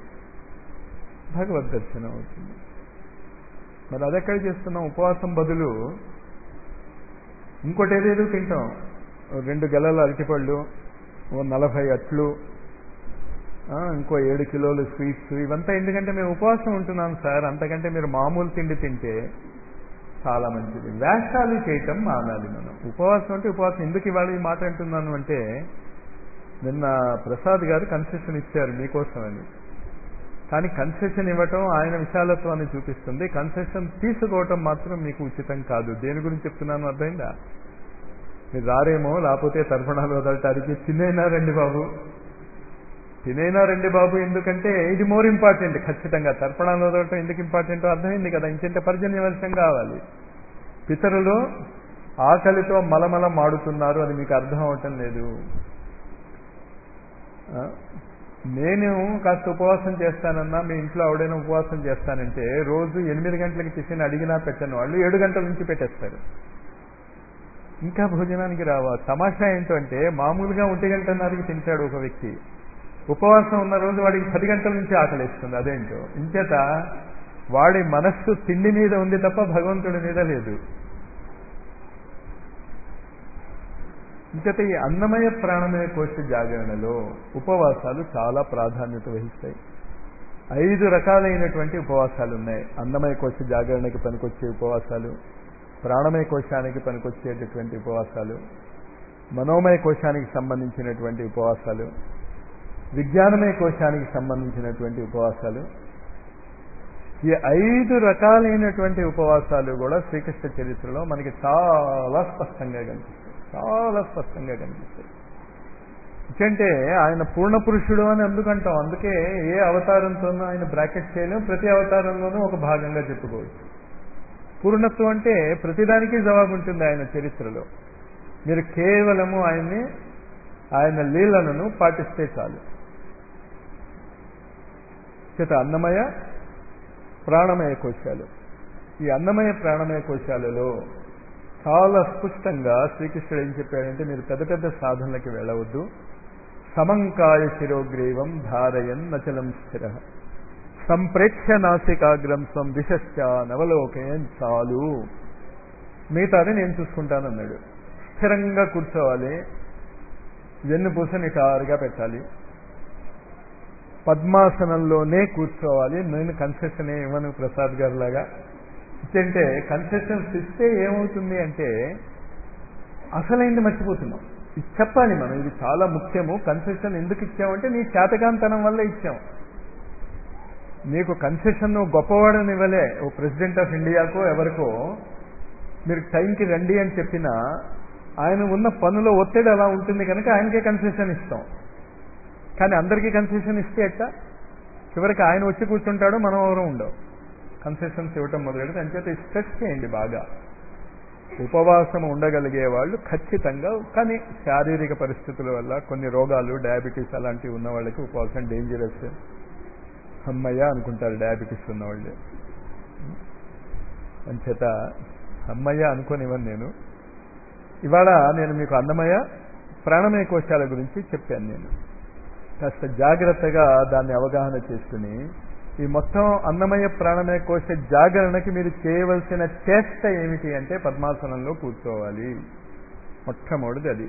భగవద్ దర్శనం అవుతుంది మరి అదెక్కడ చేస్తున్నాం ఉపవాసం బదులు ఇంకోటి ఏదేదో తింటాం రెండు గెలల అరటిపళ్ళు ఓ నలభై అట్లు ఇంకో ఏడు కిలోలు స్వీట్స్ ఇవంతా ఎందుకంటే మేము ఉపవాసం ఉంటున్నాం సార్ అంతకంటే మీరు మామూలు తిండి తింటే చాలా మంచిది వేషాలు చేయటం మానాలి మనం ఉపవాసం అంటే ఉపవాసం ఎందుకు ఇవాళ ఈ మాట అంటున్నాను అంటే నిన్న ప్రసాద్ గారు కన్సెషన్ ఇచ్చారు మీకోసమని కానీ కన్సెషన్ ఇవ్వటం ఆయన విశాలత్వాన్ని చూపిస్తుంది కన్సెషన్ తీసుకోవటం మాత్రం మీకు ఉచితం కాదు దేని గురించి చెప్తున్నాను అర్థమైందా మీరు రారేమో లేకపోతే తర్పణాలు వదలటానికి తినైనా రండి బాబు తినైనా రండి బాబు ఎందుకంటే ఇది మోర్ ఇంపార్టెంట్ ఖచ్చితంగా తర్పణాలు వదలటం ఎందుకు ఇంపార్టెంటో అర్థమైంది కదా ఇంకంటే పర్జన్యవలసం కావాలి పితరులు ఆకలితో మలమల మాడుతున్నారు అది మీకు అర్థం అవటం లేదు నేను కాస్త ఉపవాసం చేస్తానన్నా మీ ఇంట్లో ఎవడైనా ఉపవాసం చేస్తానంటే రోజు ఎనిమిది గంటలకి టిఫిన్ అడిగినా పెట్టను వాళ్ళు ఏడు గంటల నుంచి పెట్టేస్తారు ఇంకా భోజనానికి రావా తమాషా ఏంటంటే మామూలుగా ఒంటి గంటన్నరకి తింటాడు ఒక వ్యక్తి ఉపవాసం ఉన్న రోజు వాడికి పది గంటల నుంచి ఆకలిస్తుంది అదేంటో ఇంచేత వాడి మనస్సు తిండి మీద ఉంది తప్ప భగవంతుడి మీద లేదు ఇంకత ఈ అన్నమయ ప్రాణమయ కోశ జాగరణలో ఉపవాసాలు చాలా ప్రాధాన్యత వహిస్తాయి ఐదు రకాలైనటువంటి ఉపవాసాలు ఉన్నాయి అన్నమయ కోశ జాగరణకి పనికొచ్చే ఉపవాసాలు ప్రాణమయ కోశానికి పనికొచ్చేటటువంటి ఉపవాసాలు మనోమయ కోశానికి సంబంధించినటువంటి ఉపవాసాలు విజ్ఞానమయ కోశానికి సంబంధించినటువంటి ఉపవాసాలు ఈ ఐదు రకాలైనటువంటి ఉపవాసాలు కూడా శ్రీకృష్ణ చరిత్రలో మనకి చాలా స్పష్టంగా కనిపిస్తాయి చాలా స్పష్టంగా కనిపిస్తాయి ఎందుకంటే ఆయన పూర్ణ పురుషుడు అని అందుకంటాం అందుకే ఏ అవతారంతోనూ ఆయన బ్రాకెట్ చేయలేం ప్రతి అవతారంలోనూ ఒక భాగంగా చెప్పుకోవచ్చు పూర్ణత్వం అంటే ప్రతిదానికి జవాబు ఉంటుంది ఆయన చరిత్రలో మీరు కేవలము ఆయన్ని ఆయన లీలలను పాటిస్తే చాలు చేత అన్నమయ ప్రాణమయ కోశాలు ఈ అన్నమయ ప్రాణమయ కోశాలలో చాలా స్పష్టంగా శ్రీకృష్ణుడు ఏం చెప్పాడంటే మీరు పెద్ద పెద్ద సాధనలకి వెళ్ళవద్దు సమంకాయ శిరోగ్రీవం ధారయన్ నచలం స్థిర సంప్రేక్ష నాసికాగ్రం స్వం దిశశ్చ నవలోకయం చాలు మిగతాది నేను చూసుకుంటానన్నాడు స్థిరంగా కూర్చోవాలి వెన్నుపూస నిటారుగా పెట్టాలి పద్మాసనంలోనే కూర్చోవాలి నేను కన్సెషన్ ఇవ్వను ప్రసాద్ గారు లాగా అంటే కన్సెషన్స్ ఇస్తే ఏమవుతుంది అంటే అసలైంది మర్చిపోతున్నాం ఇది చెప్పాలి మనం ఇది చాలా ముఖ్యము కన్సెషన్ ఎందుకు ఇచ్చామంటే నీ చేతకాంతనం వల్ల ఇచ్చాం నీకు కన్సెషన్ నువ్వు గొప్పవాడని ఇవ్వలే ఓ ప్రెసిడెంట్ ఆఫ్ ఇండియాకో ఎవరికో మీరు టైంకి రండి అని చెప్పినా ఆయన ఉన్న పనుల ఒత్తిడి అలా ఉంటుంది కనుక ఆయనకే కన్సెషన్ ఇస్తాం కానీ అందరికీ కన్సెషన్ ఇస్తే ఎట్టా చివరికి ఆయన వచ్చి కూర్చుంటాడు మనం ఎవరు ఉండవు కన్సెషన్స్ ఇవ్వటం మొదలెడితే అంచేత స్ట్రెస్ చేయండి బాగా ఉపవాసం ఉండగలిగే వాళ్ళు ఖచ్చితంగా కానీ శారీరక పరిస్థితుల వల్ల కొన్ని రోగాలు డయాబెటీస్ అలాంటివి ఉన్న వాళ్ళకి ఉపవాసం డేంజరస్ అమ్మయ్య అనుకుంటారు డయాబెటీస్ ఉన్నవాళ్ళు అంచేత అమ్మయ్య అనుకోనివ్వను నేను ఇవాళ నేను మీకు అన్నమయ ప్రాణమయ కోశాల గురించి చెప్పాను నేను కాస్త జాగ్రత్తగా దాన్ని అవగాహన చేసుకుని ఈ మొత్తం అన్నమయ ప్రాణమయ కోశ జాగరణకి మీరు చేయవలసిన చేష్ట ఏమిటి అంటే పద్మాసనంలో కూర్చోవాలి మొట్టమొదటిది అది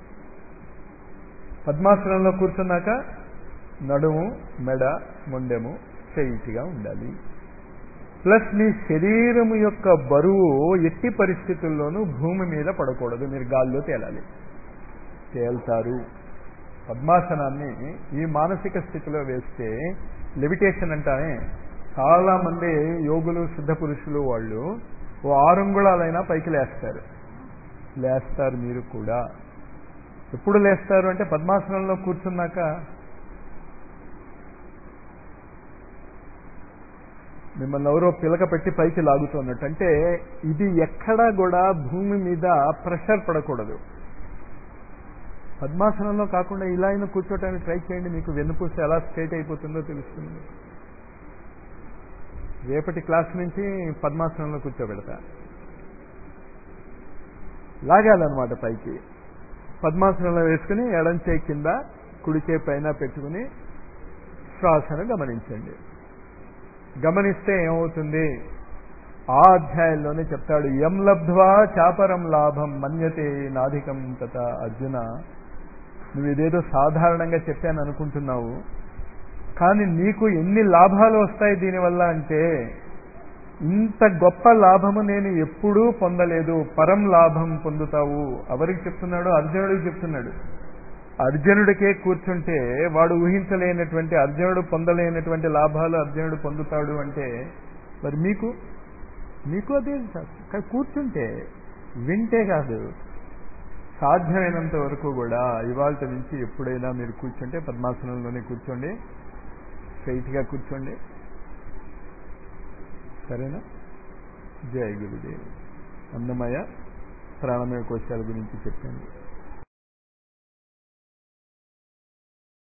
పద్మాసనంలో కూర్చున్నాక నడుము మెడ మొండెము స్ట్రైట్గా ఉండాలి ప్లస్ మీ శరీరము యొక్క బరువు ఎట్టి పరిస్థితుల్లోనూ భూమి మీద పడకూడదు మీరు గాల్లో తేలాలి తేల్తారు పద్మాసనాన్ని ఈ మానసిక స్థితిలో వేస్తే లెవిటేషన్ అంటానే చాలా మంది యోగులు సిద్ధ పురుషులు వాళ్ళు ఓ ఆరంగుళాలైనా పైకి లేస్తారు లేస్తారు మీరు కూడా ఎప్పుడు లేస్తారు అంటే పద్మాసనంలో కూర్చున్నాక మిమ్మల్ని ఎవరో పిలక పెట్టి పైకి లాగుతున్నట్టు అంటే ఇది ఎక్కడా కూడా భూమి మీద ప్రెషర్ పడకూడదు పద్మాసనంలో కాకుండా ఇలా అయినా కూర్చోటానికి ట్రై చేయండి మీకు వెన్నుపూస ఎలా స్ట్రైట్ అయిపోతుందో తెలుస్తుంది రేపటి క్లాస్ నుంచి పద్మాసనంలో కూర్చోబెడతా లాగాలన్నమాట పైకి పద్మాసనంలో వేసుకుని ఎడం చేయి కింద కుడి చేయి పైన పెట్టుకుని శ్వాసను గమనించండి గమనిస్తే ఏమవుతుంది ఆ అధ్యాయంలోనే చెప్తాడు ఎం లబ్ధ్వా చాపరం లాభం మన్యతే నాధికం తత అర్జున నువ్వు ఇదేదో సాధారణంగా చెప్పాను అనుకుంటున్నావు కానీ నీకు ఎన్ని లాభాలు వస్తాయి దీనివల్ల అంటే ఇంత గొప్ప లాభము నేను ఎప్పుడూ పొందలేదు పరం లాభం పొందుతావు ఎవరికి చెప్తున్నాడు అర్జునుడికి చెప్తున్నాడు అర్జునుడికే కూర్చుంటే వాడు ఊహించలేనటువంటి అర్జునుడు పొందలేనటువంటి లాభాలు అర్జునుడు పొందుతాడు అంటే మరి మీకు మీకు అదే కానీ కూర్చుంటే వింటే కాదు సాధ్యమైనంత వరకు కూడా ఇవాళ నుంచి ఎప్పుడైనా మీరు కూర్చుంటే పద్మాసనంలోనే కూర్చోండి స్ట్రైట్గా కూర్చోండి సరేనా జయ గురుదేవ్ అన్నమయ ప్రాణమయ కోశాల గురించి చెప్పాను